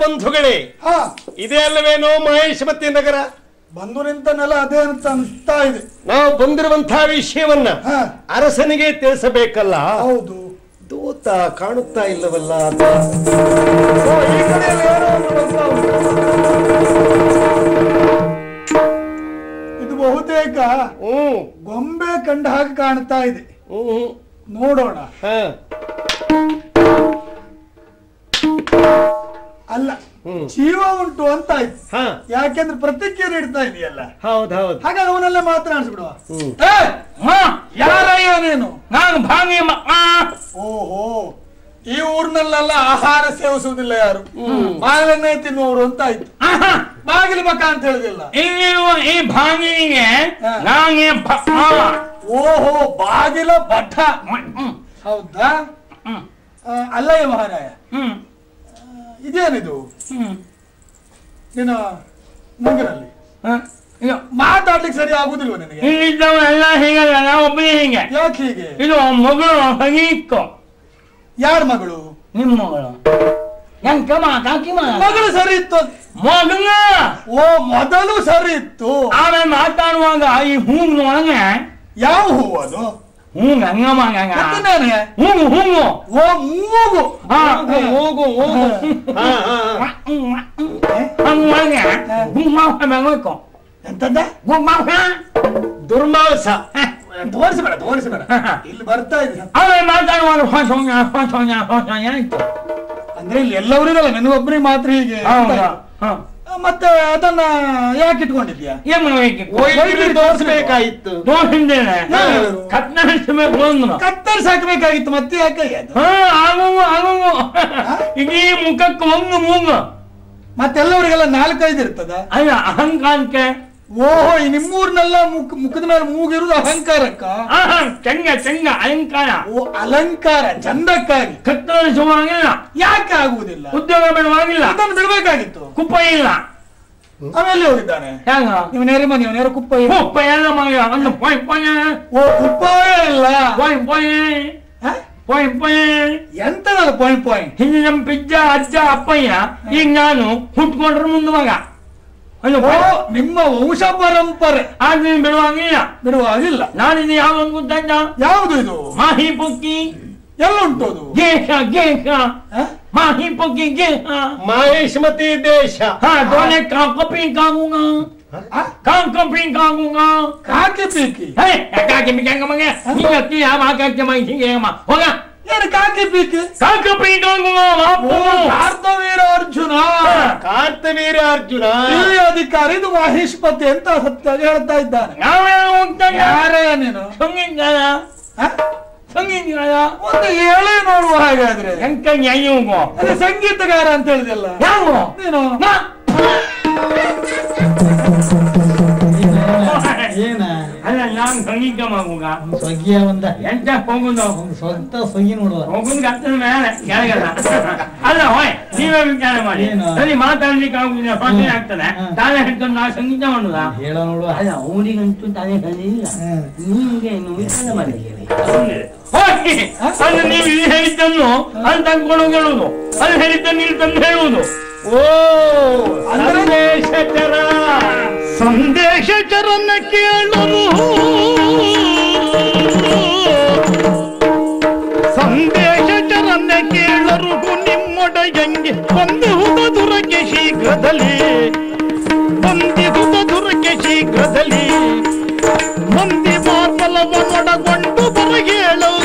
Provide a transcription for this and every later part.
ಬಂಧುಗಳೇ ಹಾ ಇದೇ ಅಲ್ಲವೇನೋ ಮಹೇಶಮತಿ ನಗರ ಬಂದು ನಿಂತ ನೆಲ ಅದೇ ಅಂತ ಅನ್ಸ್ತಾ ಇದೆ ನಾವು ಬಂದಿರುವಂತಹ ವಿಷಯವನ್ನ ಹಾ ಅರಸನಿಗೆ ತಿಳಿಸಬೇಕಲ್ಲ ಹೌದು ದೂತ ಕಾಣುತ್ತಾ ಇಲ್ಲವಲ್ಲ ಆತ? ಓ, ಈ ಕಡೆಯಲ್ಲಿ ಏನೋ ಒಂದು ಬರ್ತಾ ಉಂಟು. ಇದು ಬಹುತೇಕ ಹ್ಮ್ ಗೊಂಬೆ ಕಂಡ ಹಾಗೆ ಕಾಣ್ತಾ ಇದೆ ಹ್ಮ್ ನೋಡೋಣ ಹಾ ಅಲ್ಲ ಹ್ಮ್. ಜೀವ ಉಂಟು ಅಂತ ಆಯ್ತು ಹಾ ಯಾಕೆಂದ್ರೆ ಪ್ರತಿಕ್ರಿಯೆ ನೀಡ್ತಾ ಇದೆಯಲ್ಲ ಹೌದ್ ಹೌದ್ ಹಾಗಾಗಿ ಅವನಲ್ಲೇ ಮಾತನಾಡಿಸ್ಬಿಡುವ ಹ್ಮ್. ಏ, ಮ, ಯಾರಯ್ಯ ನೀನು ನಾನು ಭಾಂಗಿ ಮ- ಆ, ಓಹೋ ಈ ಊರಿನಲ್ಲೆಲ್ಲ ಆಹಾರ ಸೇವಿಸುವುದಿಲ್ಲ ಯಾರು ಬಾಗಿಲನ್ನೇ ತಿನ್ನುವವರು ಅಂತ ಆಯ್ತು ಆಹಾ, ಬಾಗಿಲು ಮಕ ಅಂತ ಹೇಳುದಿಲ್ಲ ಇಲ್ಲಿರುವ ಈ ಭಾಂಗಿನಿಗೆ ಹಾ. ನಾನೇ ಭ- ಆ, ಓಹೋ ಬಾಗಿಲ ಭಟ್ಟ ಮ- ಹ್ಮ್, ಹೌದಾ ಹ್ಮ್, ಆ, ಅಲ್ಲಯ್ಯ ಮಹಾರಾಯ ಹ್ಮ್, ಇದೇನಿದು ಹ್ಮ್. ನಿನ್ನ ಮುಂಗಿನಲ್ಲಿ ಹ, ಇದು ಮಾತಾಡ್ಲಿಕ್ಕೆ ಸರಿ ಆಗುದಿಲ್ವ ನಿನಗೆ ಇಲ್ಲಿದ್ದವರೆಲ್ಲ ಹೀಗಲ್ಲ ನಾ ಒಬ್ಬನೇ ಹೀಗೆ ಯಾಕೆ ಹೀಗೆ ಇದು ಮಗಳು ಹಗೀಕೋ ಯಾರ ಮಗಳು ನಿಮ್ಮ ಮಗಳು ಹೆಂಗ್ ಕಮ ಕಾಕಿ ಮಗ ಮಗಳು ಸರಿ ಇತ್ತು ಮಗನ ಓ ಮೊದಲು ಸರಿ ಇತ್ತು ಆಮೇಲೆ ಮಾತಾಡುವಾಗ ಈ ಹೂಂಗ್ ಒಳಗೆ ಯಾವ ಹೂ ಅದು ಹೂಂಗ್ ಹಂಗ ಮಗ ಮತ್ತೇನೆ ಹೂಂಗು ಹೂಂಗು ಓ ಮೂಗು ಹಾ ಹೋಗು ಹೋಗು ಹಾ ಹಾ ಹಾ. ಹಂಗ ಒಳಗೆ ಹೂಂಗ್ ಮಾವ ಬೆಳಕು ಎಂತದ್ದ ಹೂಂಗ್ ಮಾವ ದುರ್ಮಾಂಸ ತೋರಿಸಬೇಡ ತೋರಿಸಬೇಡ ಇಲ್ಲಿ ಬರ್ತಾ ಇದೆ ಆಮೇಲೆ ಮಾತಾಡುವಾಗ ಹೊಸೋಣ ಹೊಸೋಣ ಹೊಸೋಣ ಆಯ್ತು ಅಂದ್ರೆ ಇಲ್ಲಿ ಎಲ್ಲವರಿಗಲ್ಲ ನನಗೊಬ್ಬರಿಗೆ ಮಾತ್ರ ಹೀಗೆ ಅಂತ ಹೌದಾ ಆಯ್ತು. ಹ ಆ, ಮತ್ತೆ ಅದನ್ನ ಯಾಕೆ ಇಟ್ಕೊಂಡಿದ್ಯಾ ಏನ್ ಮಾಡ್ಬೇಕು ವೈದ್ಯರಿಗೆ ತೋರಿಸ್ಬೇಕಾಯ್ತು ತೋರಿಸಿದ್ದೇನೆ ಯಾರು? ಕತ್ನಡಿಸಬೇಕು ಅಂದ್ರು ಕತ್ತರಿಸಿ ಹಾಕ್ಬೇಕಾಗಿತ್ತು ಮತ್ತೆ ಯಾಕೆ ಅದು? ಹಾ ಆಗವು ಆಗವು ಇಡೀ ಮುಖಕ್ಕೆ ಒಂದು ಮೂಗು ಮತ್ತೆಲ್ಲವರಿಗೆಲ್ಲ ನಾಲ್ಕೈದು ಇರ್ತದ ಅಲ್ಲ ಅಹಂಕಾರಕ್ಕೆ ಓಹೋ ಈ ನಿಮ್ಮೂರ್ನೆಲ್ಲ ಮುಖ ಮುಖದ ಮೇಲೆ ಮೂಗಿರುವುದು ಅಹಂಕಾರಕ್ಕ ಆಹಾ, ಚೆಂಗ ಚೆಂಗ ಅಹಂಕಾರ ಓ ಅಲಂಕಾರ ಚಂದಕ್ಕಾಗಿ ಕತ್ತರಿಸುವಾಗಿಲ್ಲ ಯಾಕೆ ಆಗುವುದಿಲ್ಲ ಉದ್ಯೋಗ ಬಿಡುವಾಗಿಲ್ಲ ಅದನ್ನು ಬಿಡ್ಬೇಕಾಗಿತ್ತು ಕುಪ್ಪ ಇಲ್ಲ ಆಮೇಲೆ ಹೋಗಿದ್ದಾನೆ ಹೆಂಗ ನೀವು ನೇರ ಮನೆ ನೇರ ಕುಪ್ಪ ಇಲ್ಲ. ಕುಪ್ಪ ಎಲ್ಲ ಮಗ ಒಂದು ಪೊಯ್ ಪೊಯ್ ಓ ಕುಪ್ಪವೇ ಇಲ್ಲ ಪೊಯ್ ಪೊಯ್ ಹ? ಪೊಯ್ ಪೊಯ್ ಎಂತದಲ್ಲ ಪಾಯಿಂಟ್ ಪಾಯಿಂಟ್ ಹಿಂದೆ ನಮ್ಮ ಪಿಜ್ಜ ಅಜ್ಜ ಅಪ್ಪಯ್ಯ ಈಗ ನಾನು ಹುಟ್ಕೊಂಡ್ರೆ ಮುಂದೆ ಮಗ ಒಂದು ಓ ನಿಮ್ಮ ವಂಶ ಪರಂಪರೆ ಆದ್ರೆ ಬಿಡುವಾಗಿಲ್ಲ ಬಿಡುವಾಗಿಲ್ಲ ನಾನಿದು ಯಾವ ಒಂದು ಗೊತ್ತಾಯ್ತ ಯಾವುದು ಇದು ಮಾಹಿ ಪುಕ್ಕಿ ಎಲ್ಲ ಉಂಟು ಅದು ಗೇಹ ಗೇಹ ಹ? ಮಾಹಿ ಪುಕ್ಕಿ ಗೇಹ ಮಹೇಶಮತಿ ದೇಶ ಹಾ ದೋನೆ ಕಾಕಪಿ ಕಾಗುಂಗ ಹ? ಕಾಕಪಿ ಕಾಗುಂಗ ಕಾಕಿ ಪೀಕಿ ಹೇ ಕಾಕಿ ಮಿಕಂಗ ಮಗ ನೀ ಅತ್ತಿ ಯಾವ ಆಕಾಶ ಮೈ ಹಿಂಗೆ ಅಮ್ಮ ಹೋಗ ಏನು ಕಾಕಿ ಪೀಕಿ ಕಾಕಪಿ ಕಾಗುಂಗ ಓ ಮಾಪು ಕಾರ್ತವೀರ ಅರ್ಜುನ ಕಾರ್ತವೀರ ಅರ್ಜುನ ಈ ಅಧಿಕಾರಿ ಇದು ಮಹೇಶ್ಪತಿ ಅಂತ ಸತ್ಯ ಹೇಳ್ತಾ ಇದ್ದಾನೆ ಯಾವ್ಯಾವ ಹೋಗ್ತಾನೆ ಯಾರೇ ನೀನು ಸಂಗೀತಗಾರ ಹ? ಸಂಗೀತಗಾರ ಒಂದು ಹೇಳಿ ನೋಡುವ ಹಾಗಾದ್ರೆ ಎಂಕ ನ್ಯಾಯ ಹೋಗೋ ಅದೇ ಸಂಗೀತಗಾರ ಅಂತ ಹೇಳಿದಲ್ಲ ಯಾವ ನೀನು ನಾ ಏನ ಅಲ್ಲ ನಾನು ಸಂಗೀತ ಮಗುಗ ಸ್ವಗ್ಗಿಯ ಒಂದ ಎಂತ ಹೋಗುದು ಒಂದು ಸ್ವಂತ ಸ್ವಗಿ ನೋಡುವ ಹೋಗುದು ಗತ್ತದ ಮೇಲೆ ಕೆಳಗಲ್ಲ ಅಲ್ಲ ಹೋಯ್ ನೀವೇ ವಿಚಾರ ಮಾಡಿ ಏನು? ಸರಿ ಮಾತಾಡ್ಲಿಕ್ಕೆ ಆಗುದಿಲ್ಲ ಪ್ರಶ್ನೆ ಆಗ್ತದೆ ಹ್ಮ್. ತಾನೇ ಹೇಳ್ಕೊಂಡು ನಾವು ಸಂಗೀತ ಮಾಡುದ ಹೇಳ ನೋಡುವ ಅಲ್ಲ ಅವನಿಗಂತೂ ತಾನೇ ಹೇಳಿಲ್ಲ ಹ್ಮ್. ನಿಮ್ಗೆ ನೀವು ವಿಚಾರ ಮಾಡಿದ್ದೀರಿ ಹೋಗಿ ಅದು ನೀವು ಇಲ್ಲಿ ಹೇಳಿದ್ದನ್ನು ಅಲ್ಲಿ ತಂದ್ಕೊಂಡು ಹೇಳುವುದು ಅಲ್ಲಿ ಹೇಳಿದ್ದನ್ನು ಇಲ್ಲಿ ತಂದು ಹೇಳುವುದು ಓ ಸಂದೇಶಕರ ಸಂದೇಶ ಚರಣ ಕೇಳರು ಸಂದೇಶ ಚರಣ ಕೇಳರು ನಿಮ್ಮೊಡೆಯಂಗೆ ಬಂದಿಹುದ ದುರಗೆ ಶೀಘ್ರದಲ್ಲಿ ಬಂದಿಹುದ ದುರಗೆ ಶೀಘ್ರದಲ್ಲಿ ಮಂದಿ ಮಾರ್ಬಲವನ್ನೊಡಗೊಂಡು ಬರಗೇಳು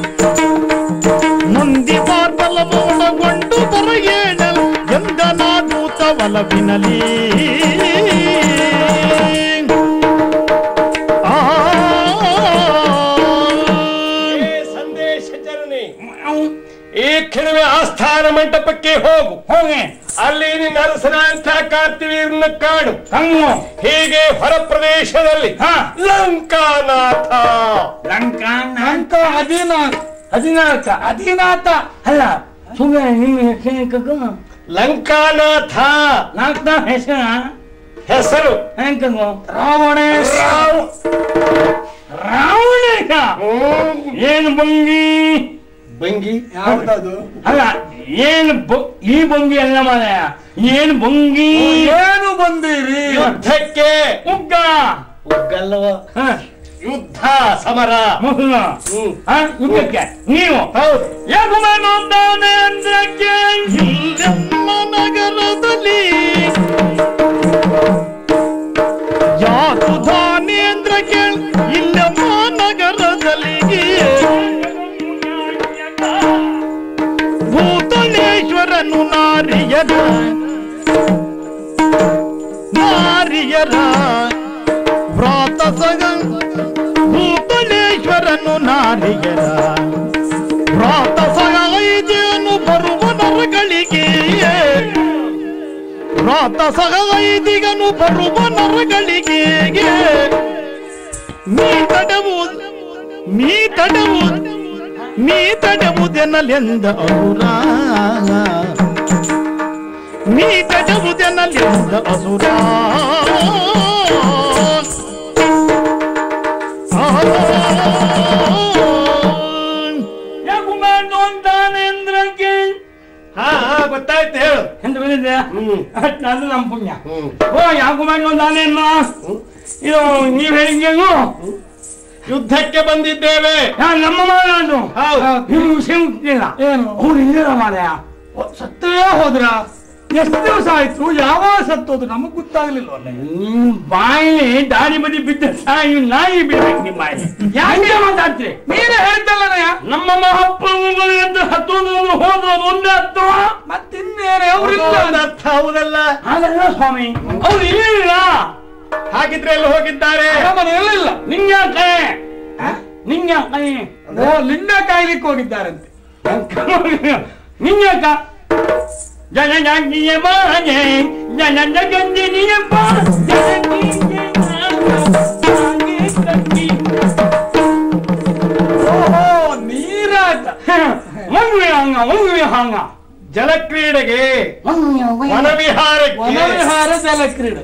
ಮಂದಿ ಮಾರ್ಬಲವನ್ನೊಡಗೊಂಡು ಬರಗೇಳಲು ಎಂದನಾದೂತ ಒಲವಿನಲಿ ಏ ಸಂದೇಶಚರಣೆ ಈ ಕ್ಷಣವೇ ಆಸ್ಥಾನ ಮಂಟಪಕ್ಕೆ ಹೋಗು ಹೋಗಿ ಅಲ್ಲಿ ನಿನ್ನ ಅರಸನಾಂತ ಕಾರ್ತಿವೀರನ್ನ ಕಾಡು ಕಣ್ಣು ಹೀಗೆ ಹೊರ ಪ್ರದೇಶದಲ್ಲಿ ಹಾ. ಲಂಕಾನಾಥ ಲಂಕಾ ಅಂತ ಅಧೀನಾಥ ಹದಿನಾಲ್ಕ ಅಧೀನಾಥ ಅಲ್ಲ ಸುಮ್ಮನೆ ನಿಮ್ಮ ಹೆಸರು ಲಂಕಾನಾಥ ನಾಲ್ಕ ಹೆಸರ ಹೆಸರು ಹೆಂಕಂಗು ರಾವಣೇಶ ರಾವ್. ರಾವಣೇಶ ಹ್ಮ್. ಏನು ಬಂಗಿ ಬಂಗಿ ಯಾವ್ದದು ಅಲ್ಲ ಏನು ಬೊ- ಈ ಬೊಂಗಿ ಅಲ್ಲ ಮಾರಾಯ ಏನು ಬೊಂಗಿ ಏನು ಬಂದಿರಿ ಯುದ್ಧಕ್ಕೆ ಉಗ್ಗ ಉಗ್ಗಲ್ಲವ ಹ, ಯುದ್ಧ ಸಮರ ಮುಸುಲ. ಹ, ಉಗ್ಗಕ್ಕೆ ನೀವು ಹೌದು ಯಾಕುಮಾನೋದ್ದಾನೆ ಅಂದ್ರಕ್ಕೆ ಇಲ್ಲಮ್ಮ ನಗರದಲ್ಲಿ ಯಾತು ಧಾನೇಂದ್ರ ಕೇಳ್ ಇಲ್ಲಮ್ಮ ನಗರದಲ್ಲಿ ಭೂತಳೇಶ್ವರನು ನಾರಿಯರ ನಾರಿಯರ ವ್ರಾತ ಸಗ ಭೂತಳೇಶ್ವರನು ನಾರಿಯರ ವ್ರಾತ ಸಹೈದೇನು ಬರುವ ನರಗಳಿಗೆ ವ್ರಾತ ಸಹೈದಿಗನು ಬರುವ ನರಗಳಿಗೆ ನೀ ತಡವು ನೀ ತಡವು ನೀ ತಡವುದೆನಲೆಂದ ಅಸುರ ನೀ ತಡವುದೆನಲೆಂದ ಅಸುರ ಯಾಕುಮಾನೋದ್ದಾನೆ ಅಂದ್ರಕ್ಕೆ ಹಾ ಹಾ ಗೊತ್ತಾಯ್ತು ಹೇಳು ಎಂತ ಬಂದಿದ್ದೆ ಹ್ಮ್. ಅದು ನಮ್ಮ ಪುಣ್ಯ ಹ್ಮ್ ಓ ಯಾಕುಮಾನೋದ್ದಾನೆ ಅನ್ನ ಇದು ನೀವ್ ಹೇಳಿದ್ದೇನು ಯುದ್ಧಕ್ಕೆ ಬಂದಿದ್ದೇವೆ ಯಾ ನಮ್ಮ ಮಾತು ಹೌದು ನೀವು ವಿಷಯ ಮುಟ್ಟಿಲ್ಲ ಏನು ಅವ್ರು ಇಲ್ಲಿರ ಮಾರಾಯ ಸತ್ತೇ ಹೋದ್ರ ಎಷ್ಟು ದಿವಸ ಆಯ್ತು ಯಾವಾಗ ಸತ್ತೋದು ನಮಗ್ ಗೊತ್ತಾಗ್ಲಿಲ್ವಲ್ಲ ನಿಮ್ ಬಾಯಿಲಿ ದಾರಿ ಬದಿ ಬಿದ್ದ ಸಾಯಿ ನಾಯಿ ಬಿಡ್ಬೇಕು ನಿಮ್ಮ ಬಾಯಿ ಯಾಕೆ ಮಾತಾಡ್ತೀರಿ ನೀನೇ ಹೇಳ್ತಲ್ಲನಯ್ಯ ನಮ್ಮ ಮಹಾಪ್ರಭುಗಳು ಎಂದು ಹತ್ತೋದು ಹೋದ್ರು ಒಂದೇ ಹತ್ತುವ ಮತ್ತಿನ್ನೇನೆ ಅವ್ರಿಲ್ಲ ಒಂದು ಅರ್ಥ ಹೌದಲ್ಲ ಹಾಗಲ್ಲ ಸ್ವಾಮಿ ಅವ್ರು ಇಲ್ಲಿಲ್ಲ ಹಾಗಿದ್ರೆ ಎಲ್ಲಿ ಹೋಗಿದ್ದಾರೆ ಮನೆಯಲ್ಲಿಲ್ಲ ನಿಂಗ್ಯಾಕೆ ನಿಂಗ್ಯಾಕೆ ಓ ಲಿಂಗ ಕಾಯ್ಲಿಕ್ಕೆ ಹೋಗಿದ್ದಾರಂತೆ ನಿಂಗ್ಯಾಕ ಜನ ಜಾಗಿಯ ಬಾಜೆ ಜನ ಜಗಂದಿನಿಯ ಬಾ ಓಹೋ ನೀರಾಟ ಮಗುವೆ ಹಂಗ ಮಗುವೆ ಹಂಗ ಜಲಕ್ರೀಡೆಗೆ ಮಗುವೆ ವನವಿಹಾರಕ್ಕೆ ವನವಿಹಾರ ಜಲಕ್ರೀಡೆ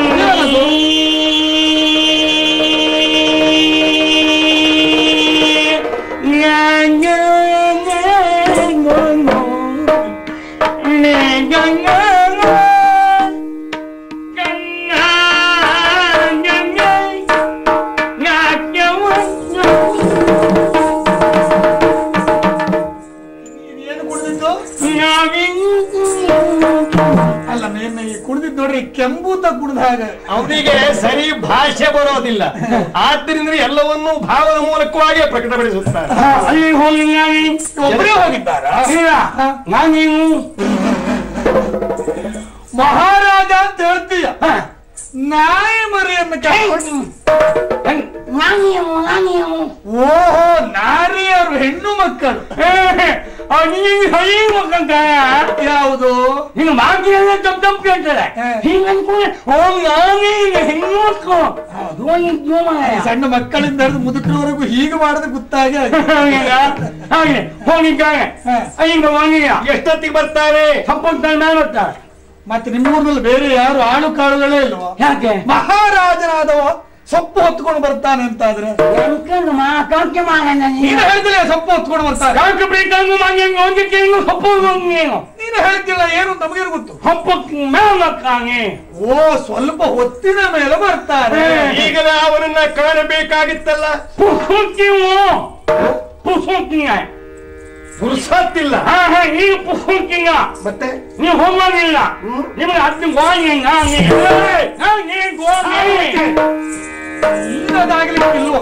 ಏನು ಕುಡಿದಿದ್ದು ಅಲ್ಲ ಮೇನ್ನ ಈ ಕುಡಿದಿದ್ದು ನೋಡ್ರಿ ಕೆಂಬೂತ ಕುಡ್ದ ಹಾಗೆ ಅವರಿಗೆ ಸರಿ ಭಾಷೆ ಬರೋದಿಲ್ಲ ಆದ್ದರಿಂದ ಎಲ್ಲವನ್ನೂ ಭಾವದ ಮೂಲಕವಾಗಿ ಪ್ರಕಟಪಡಿಸುತ್ತಾರೆ ಅಲ್ಲಿ ಹೋಗಿ ನಾನು ಒಬ್ಬರೇ ಹೋಗಿದ್ದಾರಾ ಇಲ್ಲ ನಾನೇನು ಮಹಾರಾಜ ಅಂತ ಹೇಳ್ತೀಯ ನಾಯಿ ಮರಿಯನ್ನು ಕರ್ಕೊಂಡು ನಾನೇನು ನಾನೇನು ಓಹೋ ನಾರಿಯರು ಹೆಣ್ಣು ಮಕ್ಕಳು ನೀನು ಹಳಿ ಮಕ್ಕಂತ ಯಾವುದು ನೀನು ಬಾಕಿ ಎಲ್ಲ ತಪ್ಪು ತಪ್ಪು ಕೇಳ್ತಾರೆ ಹೇ. ಹಿಂಗ ಅನ್ಕೊಂಡೆ ಓ ನಾನೇ ಈಗ ಹೆಣ್ಣು ಮಕ್ಕಳು ಅದು ಒಂದು ಮಾರಾಯ. ಸಣ್ಣ ಮಕ್ಕಳಿಂದ ಹಿಡಿದು ಮುದುಕರವರೆಗೂ ಹೀಗೆ ಮಾಡಿದ್ರೆ ಗೊತ್ತಾಗಿ ಹಾಗೆ ಹಾಗೆ ಹೋಗಿದ್ದಾರೆ ಹೇ. ಈಗ ಬಂದಿಲ್ಲ ಎಷ್ಟೊತ್ತಿಗೆ ಬರ್ತಾರೆ ಸಂಪರ್ಕ ಮೇಲೆ ಬರ್ತಾರೆ ಮತ್ತೆ ನಿಮ್ಮೂರಿನಲ್ಲಿ ಬೇರೆ ಯಾರು ಆಳು ಕಾಳುಗಳೇ ಇಲ್ವಾ ಯಾಕೆ ಮಹಾರಾಜನಾದವ ಸೊಪ್ಪು ಹೊತ್ಕೊಂಡು ಬರ್ತಾನೆ ಅಂತಾದ್ರೆ ಅನ್ಕೊಂಡು ಮಾ ಕಾಕೆ ಮಾಡೋಣ ನೀನು ಹೇಳ್ತಿಲ್ಲ ಸೊಪ್ಪು ಹೊತ್ಕೊಂಡು ಬರ್ತಾನೆ ಕಾಕೆ ಬೇಕಾದ್ರು ಮಂಗೆ ಒಂದು ಕೇಳು ಸೊಪ್ಪು ನೀನು ನೀನು ಹೇಳ್ತಿಲ್ಲ ಏನು ನಮಗೇನು ಗೊತ್ತು ಹಬ್ಬಕ್ಕೆ ಮೇಲಕ್ಕಾಗೆ ಓ ಸ್ವಲ್ಪ ಹೊತ್ತಿನ ಮೇಲೆ ಬರ್ತಾರೆ ಹೇ. ಈಗಲೇ ಅವನನ್ನ ಕಾಣಬೇಕಾಗಿತ್ತಲ್ಲ ಪುಸ್ತಕಿವು ಪುಸ್ತಕಿಂಗ ಪುರುಸತ್ತಿಲ್ಲ ಹಾ ಹಾ ಈಗ ಪುಸ್ತಕಿಂಗ ಮತ್ತೆ ನೀವು ಹೋಗೋದಿಲ್ಲ ನಿಮಗೆ ಹತ್ತು ಗೋಂಗ ನೀ ಗೋಂಗ ಇಲ್ಲದಾಗ್ಲಿಕ್ಕೆ ಇಲ್ವೋ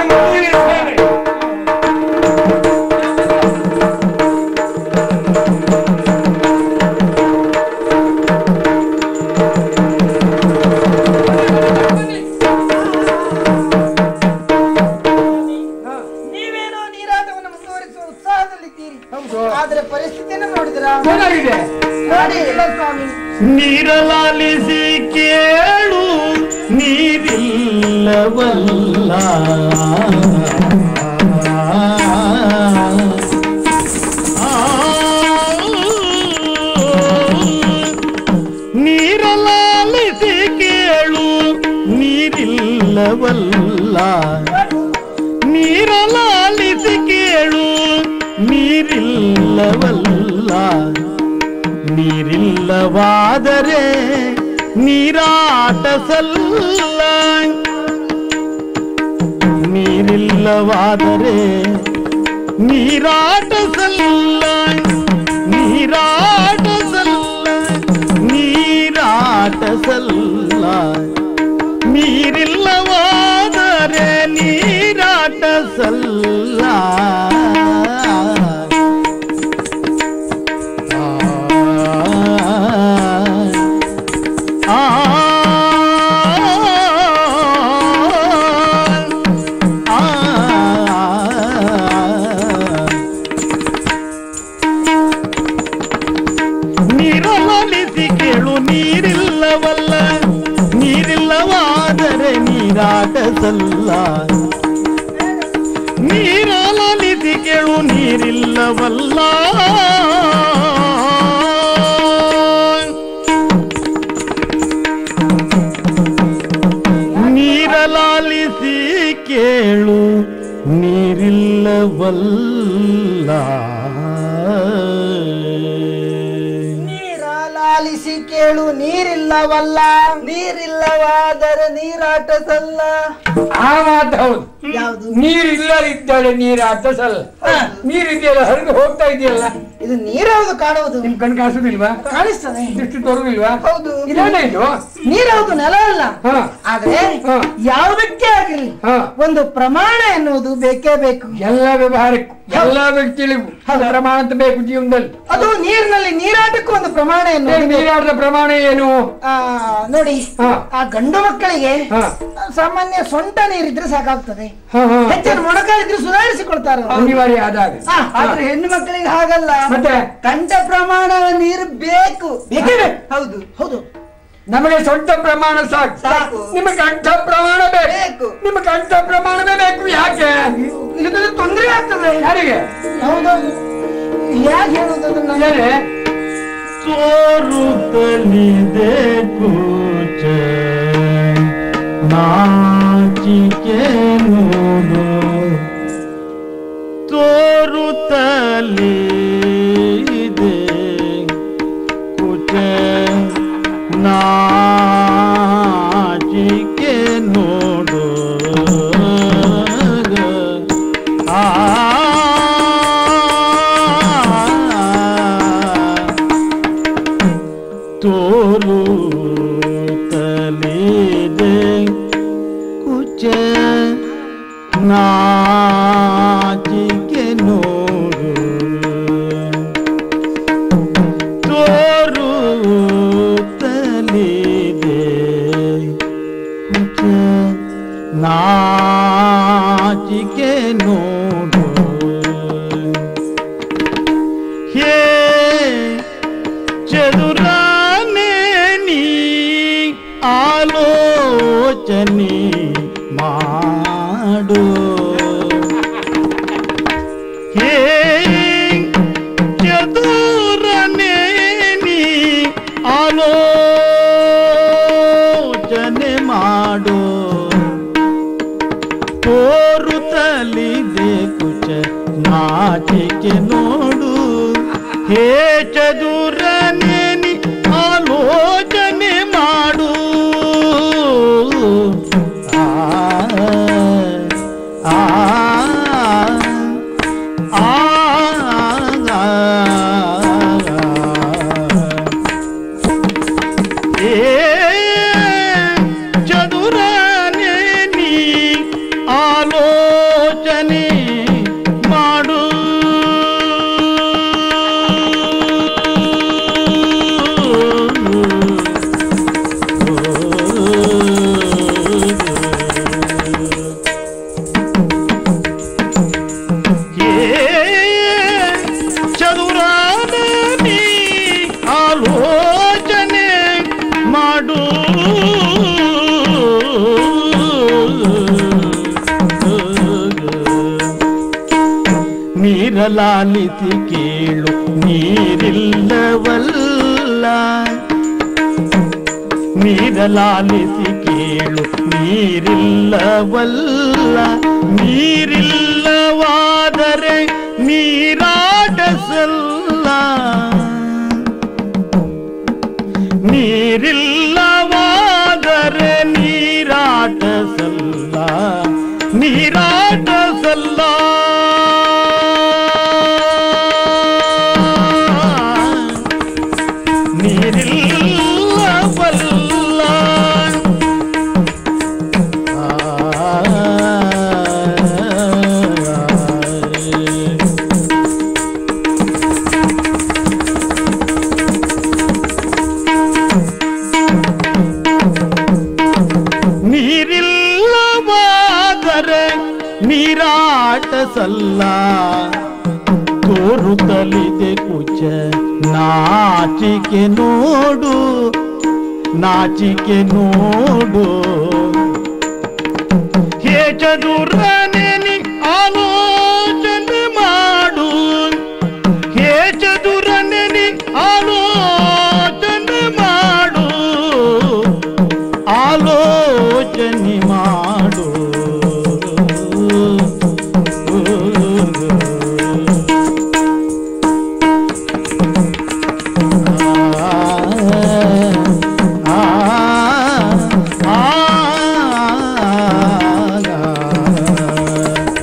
ನೀವೇನೋ ನೀರಾಟವನ್ನು ಮುಂದುವರಿಸುವ ಉತ್ಸಾಹದಲ್ಲಿದ್ದೀರಿ ಆದ್ರೆ ಪರಿಸ್ಥಿತಿಯನ್ನು ನೋಡಿದ್ರ ಏನಾಗಿದೆ ನೋಡಿ ಸ್ವಾಮಿ ನೀರಲಾಲಿಸಿ ಕೇಳು ನೀರಿಲ್ಲವಲ್ಲ ನೀರಲಾಲಿಸಿ ಕೇಳು ನೀರಿಲ್ಲವಲ್ಲ ನೀರಲಾಲಿಸಿ ಕೇಳು ನೀರಿಲ್ಲ ನೀರಿಲ್ಲವಲ್ಲ ನೀರಿಲ್ಲವಾದರೆ ನೀರಾಟ ಸಲ್ಲ ನೀರಿಲ್ಲವಾದರೆ ನೀರಾಟ ಸಲ್ಲ ನೀರಾಟ ಸಲ್ಲ ನೀರಾಟ ಸಲ್ಲ ನೀರಿಲ್ಲವಾದರೆ ನೀರಾಟ ಸಲ್ಲ ಆ ಆ ನೀರಲಿಸಿ ಕೇಳು ನೀರಿಲ್ಲವಲ್ಲ ನೀರಿಲ್ಲವಾದರೆ ನೀರಾಟ ಸಲ್ಲ ನೀರಲಿಸಿ ಕೇಳು ನೀರಿಲ್ಲವಲ್ಲ ನೀರಲಾಲಿಸಿ ಕೇಳು ನೀರಿಲ್ಲವಲ್ಲ ನೀರ ಲಾಲಿಸಿ ಕೇಳು ನೀರಿಲ್ಲವಲ್ಲ ನೀರಿಲ್ಲವಾದರೆ ನೀರಾಟ ಸಲ್ಲ ಆ ಮಾತು ಹೌದು ಯಾವುದು ನೀರು ಇಲ್ಲದಿದ್ದಾಳೆ ನೀರು ಅರ್ಥಸಲ್ಲ ನೀರಿದೆಯಲ್ಲ ಹರಿದು ಹೋಗ್ತಾ ಇದೆಯಲ್ಲ ಇದು ನೀರೌದು ಕಾಣುವುದು ನಿಮ್ ಕಣ್ ಕಾಣಿಸುದಿಲ್ವಾ ಕಾಣಿಸ್ತದೆ ದೃಷ್ಟಿ ತೋರುದಿಲ್ವಾ ಹೌದು ಇದೇನ ಇದು ನೀರೌದು ನೆಲ ಅಲ್ಲ ಹಾ ಆದ್ರೆ ಹಾ. ಯಾವುದಕ್ಕೆ ಆಗಿರಲಿ ಹಾ. ಒಂದು ಪ್ರಮಾಣ ಎನ್ನುವುದು ಬೇಕೇ ಬೇಕು ಎಲ್ಲ ವ್ಯವಹಾರಕ್ಕೂ ಎಲ್ಲ ವ್ಯಕ್ತಿಗಳಿಗೂ ಪ್ರಮಾಣ ಅಂತ ಬೇಕು ಜೀವನದಲ್ಲಿ ಅದು ನೀರಿನಲ್ಲಿ ನೀರಾಟಕ್ಕೂ ಒಂದು ಪ್ರಮಾಣ ಏ, ಎನ್ನುವುದು ಬೇಕು. ನೀರಾಟದ ಪ್ರಮಾಣ ಏನು ಆ, ನೋಡಿ ಹಾ. ಆ ಗಂಡು ಮಕ್ಕಳಿಗೆ ಹಾ. ಸಾಮಾನ್ಯ ಸೊಂಟ ನೀರಿದ್ರೆ ಸಾಕಾಗ್ತದೆ ಹಾ, ಹಾ. ಹೆಚ್ಚಿನ ಮೊಣಕಾಲಿದ್ರೆ ಸುಧಾರಿಸಿಕೊಳ್ತಾರೆ ಅವರು. ಅನಿವಾರ್ಯ ಆದಾಗ ಹಾ, ಆದ್ರೆ ಹೆಣ್ಣು ಮಕ್ಕಳಿಗೆ ಹಾಗಲ್ಲ ಮತ್ತೆ? ಕಂಠ ಪ್ರಮಾಣ ನೀರು ಬೇಕು ಬೇಕೇ ಬೇಕು. ಹೌದು ಹೌದು ನಮಗೆ ಸ್ವಂತ ಪ್ರಮಾಣ ಸಾಕು ಸಾಕು. ನಿಮ್ಮ ಕಂಠ ಪ್ರಮಾಣ ಬೇಕು ಬೇಕು. ನಿಮ್ಮ ಕಂಠ ಪ್ರಮಾಣವೇ ಬೇಕು ಯಾಕೆ ಇಲ್ಲದ್ರೆ ತೊಂದರೆ ಆಗ್ತದೆ ಯಾರಿಗೆ ಹೌದೌದು ಯಾಕೆ ಹೇಳುದು ಅದನ್ನ ಏನೇ? ತೋರುತ್ತಲಿದೆ ಕೂಚ ನಾಚಿಕೆ ನೋಡು ತೋರುತ್ತಲಿದೆ ಕುಚ ನಾಚಿಕೆ ನೋಡು ಆ ತೋರು ತಲಿದೆ ಕುಚ ನಾಚಿಕೆ ನೋಡು ತೋರು ತಲಿದೆ ಕುಚ ನಾಚಿಕೆ ನೋಡು ಹೇ ಚದುರಾನೆ ನೀ ಆಲೋಚನೆ ಮಾಡು ಹೇ ಚದುರನೆ ನೀ ಆಲೋಚನೆ ಮಾಡು ತೋರುತ್ತಲಿದೆ ಕುಚ ನಾಚಿಕೆ ನೋಡು ಹೇ ಚದುರನೆ ನೀ ಆಲೋಚನೆ ಮಾಡು ಆ ಆ ಆ ಏ ಚದುರನೆ ನೀ ಆಲೋಚನೆ ಮಾಡು ಚದುರಾನೆ ನೀ ಆಲೋಚನೆ ಮಾಡು ನೀರಲಾಲಿಸಿ ಕೇಳು ನೀರಿಲ್ಲವಲ್ಲ ನೀರಲಾಲಿಸಿ ಕೇಳು ನೀರಿಲ್ಲವಲ್ಲ ನೀರಿಲ್ಲವಾದರೆ ನೀರಾಟ ಸಲ್ಲ ಎಲ್ಲ ತೋರುತ್ತಲಿದೆ ಕುಚ ನಾಚಿಕೆ ನೋಡು ನಾಚಿಕೆ ನೋಡು ಹೇ ಚದುರನೆನಿ ಆಲೋಚನೆ ಮಾಡು ಹೇ ಚದುರನೆನಿ ಆಲೋಚನೆ ಮಾಡು ಆಲೋಚನೆ ಮಾಡು ಆ, ಆ, ಆ.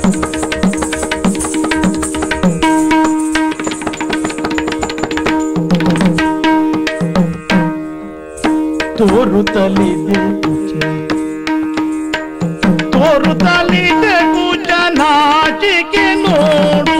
ತೋರುತ್ತಲಿದೆ ಕುಚ ತೋರುತ್ತಲಿದೆ ಕುಚ ನಾಚಿಕೆ ನೋಡು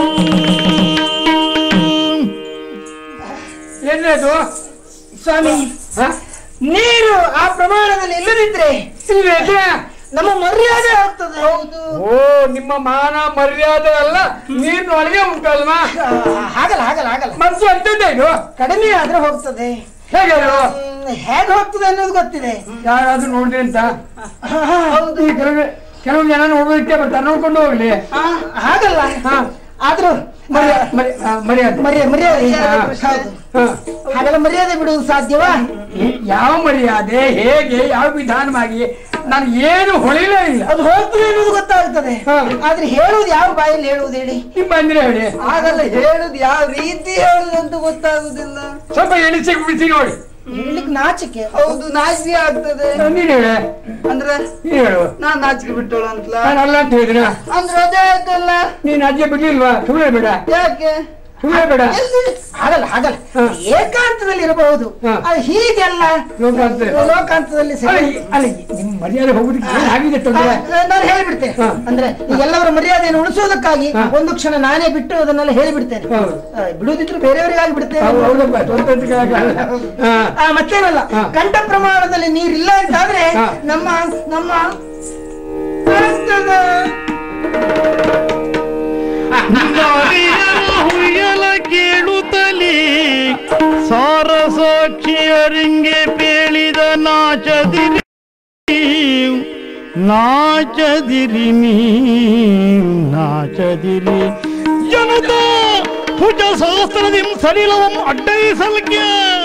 ಏನದು ಸ್ವಾಮಿ ನೀರು ಆ ಪ್ರಮಾಣದಲ್ಲಿ ಇಲ್ಲದಿದ್ರೆ ನಮ್ಮ ಮರ್ಯಾದೆ ಆಗ್ತದೆ ಹೌದು ಓ ನಿಮ್ಮ ಮಾನ ಮರ್ಯಾದೆ ಎಲ್ಲ ನೀರಿನೊಳಗೆ ಉಂಟಲ್ವಾ ಹಾಗಲ್ಲ ಹಾಗಲ್ಲ ಹಾಗಲ್ಲ ಮತ್ತೆ ಎಂತದ್ದು ಇದು ಕಡಿಮೆ ಆದ್ರೆ ಹೋಗ್ತದೆ ಹೇಗೆ ಅದು? ಹ್ಮ್, ಹೇಗೆ ಹೋಗ್ತದೆ ಅನ್ನೋದು ಗೊತ್ತಿದೆ ಯಾರಾದ್ರೂ ನೋಡಿದೆ ಅಂತ ಹೌದು ಈ ಕೆಲವು ಕೆಲವು ಜನ ನೋಡೋದಕ್ಕೆ ಬರ್ತಾರೆ ನೋಡ್ಕೊಂಡು ಹೋಗ್ಲಿ ಆ, ಹಾಗಲ್ಲ ಹಾ. ಆದ್ರೂ ಮರ್ಯಾ- ಮರ್ಯಾ- ಆ, ಮರ್ಯಾದೆ ಮರ್ಯಾದೆ ಮರ್ಯಾದೆ ಹಾ. ಹೌದು ಹಾ. ಹಾಗೆಲ್ಲ ಮರ್ಯಾದೆ ಬಿಡುವುದು ಸಾಧ್ಯವಾ ಈ- ಯಾವ ಮರ್ಯಾದೆ ಹೇಗೆ ಯಾವ ವಿಧಾನವಾಗಿ ನಾನು ಏನು ಹೊಳಿಲೇ ಇಲ್ಲ ಅದು ಹೋಗ್ತದೆ ಅನ್ನೋದು ಗೊತ್ತಾಗ್ತದೆ ಹಾ. ಆದ್ರೆ ಹೇಳುವುದು ಯಾವ ಬಾಯಲ್ಲಿ ಹೇಳುವುದು ಹೇಳಿ ನಿಮ್ಮ ಅಂದ್ರೆ ಹೇಳಿ ಆಗಲ್ಲ ಹೇಳುದು ಯಾವ ರೀತಿ ಹೇಳುದು ಅಂತ ಗೊತ್ತಾಗುದಿಲ್ಲ ಸ್ವಲ್ಪ ಎಣಿಸಿ ಬಿಡಿಸಿ ನೋಡಿ ಹೇಳಿಕ್ ನಾಚಿಕೆ ಹೌದು ನಾಚಿಕೆ ಆಗ್ತದೆ ನೀನು ಹೇಳಿ ಅಂದ್ರೆ ನೀನು ಹೇಳು ನಾನ್ ನಾಚಿಕೆ ಬಿಟ್ಟೋಳ ಅಂತಲ ನಾನು ಅಲ್ಲ ಅಂತ ಹೇಳಿದ್ರ ಅಂದ್ರೆ ಅದೇ ಆಯ್ತಲ್ಲ ನೀನು ಅಜ್ಜೆ ಬಿಡ್ಲಿಲ್ವಾ ಸುಮ್ಮನೆ ಬೇಡ ಯಾಕೆ ಸುಮ್ಮನೆ ಬೇಡ ಎಲ್ಲಿ- ಹಾಗಲ್ಲ ಹಾಗಲ್ಲ ಹಾ. ಏಕಾಂತದಲ್ಲಿ ಇರಬಹುದು ಹಾ. ಅದು ಹೀಗೆಲ್ಲ ಲೋಕಾಂತ ಲೋಕಾಂತದಲ್ಲಿ ಅಲ್ಲ ಸರಿ. ಈ- ಅಲ್ಲ ಈ- ನಿಮ್ಮ ಮರ್ಯಾದೆ ಹೋಗುದಕ್ಕೆ ಏನು ಆಗಿದೆ ತೊಂದರೆ ಆ, ನಾನು ಹೇಳಿಬಿಡ್ತೇನೆ ಹಾ. ಅಂದ್ರೆ ಈ ಎಲ್ಲವರ ಮರ್ಯಾದೆಯನ್ನು ಉಳಿಸೋದಕ್ಕಾಗಿ ಹಾ. ಒಂದು ಕ್ಷಣ ನಾನೇ ಬಿಟ್ಟು ಅದನ್ನೆಲ್ಲ ಹೇಳಿಬಿಡ್ತೇನೆ ಹೌದು. ಆ, ಬಿಡುವುದಿದ್ರು ಬೇರೆಯವರಿಗಾಗಿ ಬಿಡ್ತೇನೆ ಹೌದು, ಹೌದಪ್ಪ ತೊಂದರೆ ಆಗಲ್ಲ. ಹಾ. ಆ, ಮತ್ತೇನಲ್ಲ ಹಾ. ಕಂಠ ಪ್ರಮಾಣದಲ್ಲಿ ನೀರಿಲ್ಲ ಅಂತಾದ್ರೆ ಹಾ. ನಮ್ಮ ನಮ್ಮ ಆಗ್ತದೆ. ನಾರಿಯರ ಹುಯ್ಯಲ ಕೇಳುತ್ತಲೇ ಸಾರಸಾಕ್ಷಿಯರಿಂಗೆ ಪೇಳಿದ ನಾಚದಿರಿ ನಾಚದಿರಿ ನೀ ನಾಚದಿರಿ ಜನತ ಭುಜ ಸಹಸ್ರದಿಂ ಸಲಿಲವಂ ಅಡ್ಡೈಸಲ್ಗೆ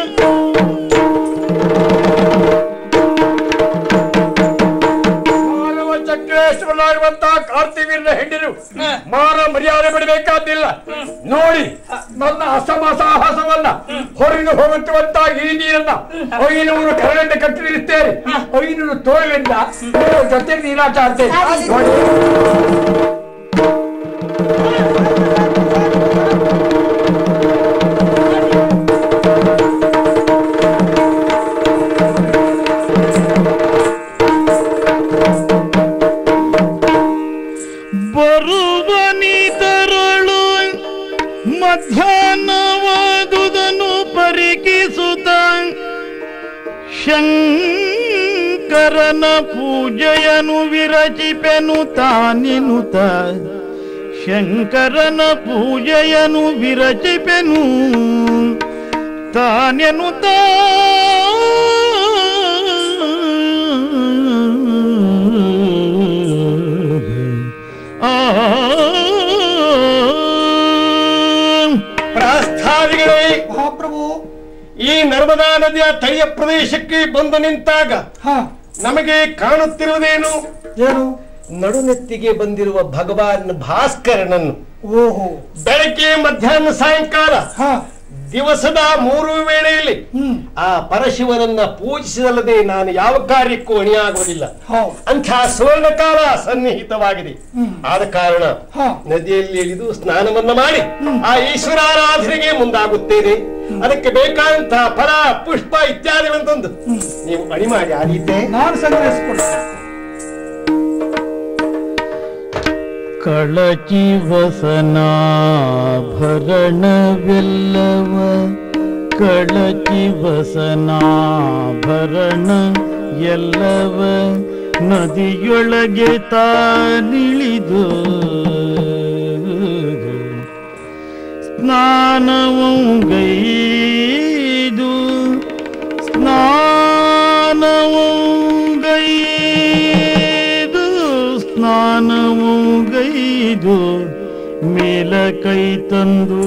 ಮಾನವ ಚಕ್ರೇಶ್ವರನಾಗಿರುವಂತಹ ಕಾರ್ತಿವೀರ್ನ ಹೆಂಡಿರು ಮಾನ ಮರ್ಯಾದೆ ಬಿಡಬೇಕಾದಿಲ್ಲ ನೋಡಿ ನನ್ನ ಅಸಮಸಾಹಸವನ್ನ ಹೊರಗೆ ಹೋಗುತ್ತಿರುವಂತ ಈ ನೀರನ್ನ ಐನೂರು ಕರಗಂಟೆ ಕಟ್ಟಿರುತ್ತೇನೆ ಐನೂರು ತೋಳಿನಿಂದ ಜೊತೆ ನೀರಾಚಾಡ್ತೇನೆ ನೋಡಿ ಬರುವ ನೀತರಳು ಮಧ್ಯಾಹ್ನವಾದುದನ್ನು ಪರಿಕಿಸುತ್ತ ಶಂಕರನ ಪೂಜೆಯನು ವಿರಚಿಪೆನು ತಾನೆನುತ ಶಂಕರನ ಪೂಜೆಯನು ವಿರಚಿಪೆನು ತಾನೆನುತ ಆ ಪ್ರಾಸ್ಥಾನಿಗಳೇ ಮಹಾಪ್ರಭು ಈ ನರ್ಮದಾ ನದಿಯ ತಳಿಯ ಪ್ರದೇಶಕ್ಕೆ ಬಂದು ನಿಂತಾಗ ಹಾ ನಮಗೆ ಕಾಣುತ್ತಿರುವುದೇನು ಏನು ನಡುನೆತ್ತಿಗೆ ಬಂದಿರುವ ಭಗವಾನ್ ಭಾಸ್ಕರನನ್ನು ಓಹೋ ಬೆಳಗ್ಗೆ ಮಧ್ಯಾಹ್ನ ಸಾಯಂಕಾಲ ಹಾ ದಿವಸದ ಮೂರು ವೇಳೆಯಲ್ಲಿ ಹ್ಮ್ ಆ ಪರಶಿವನನ್ನ ಪೂಜಿಸಿದಲ್ಲದೆ ನಾನು ಯಾವ ಕಾರ್ಯಕ್ಕೂ ಅಣಿಯಾಗುವುದಿಲ್ಲ ಹೌದು ಅಂಥ ಸುವರ್ಣ ಕಾಲ ಸನ್ನಿಹಿತವಾಗಿದೆ ಆದ ಕಾರಣ ಹಾ. ನದಿಯಲ್ಲಿ ಇಳಿದು ಸ್ನಾನವನ್ನ ಮಾಡಿ ಆ ಈಶ್ವರಾರಾಧನೆಗೆ ಮುಂದಾಗುತ್ತೇನೆ ಅದಕ್ಕೆ ಬೇಕಾದಂತಹ ಫಲ ಪುಷ್ಪ ಇತ್ಯಾದಿಗಳನ್ನು ತಂದು ನೀವು ಅಣಿ ಮಾಡಿ ಆ ರೀತಿ ನಾನು ಸಂಗ್ರಹಿಸಿಕೊಳ್ತೇನೆ ಕಳಚಿ ವಸನಾಭರಣವೆಲ್ಲವ ಕಳಚಿ ವಸನಾಭರಣ ಎಲ್ಲವ ನದಿಯೊಳಗೆ ತಾನಿಳಿದು ಸ್ನಾನವು ಗೈದು ಸ್ನಾನವು ಗೈದು ಸ್ನಾನವು ಗೈದು ಮೇಲ ಕೈ ತಂದು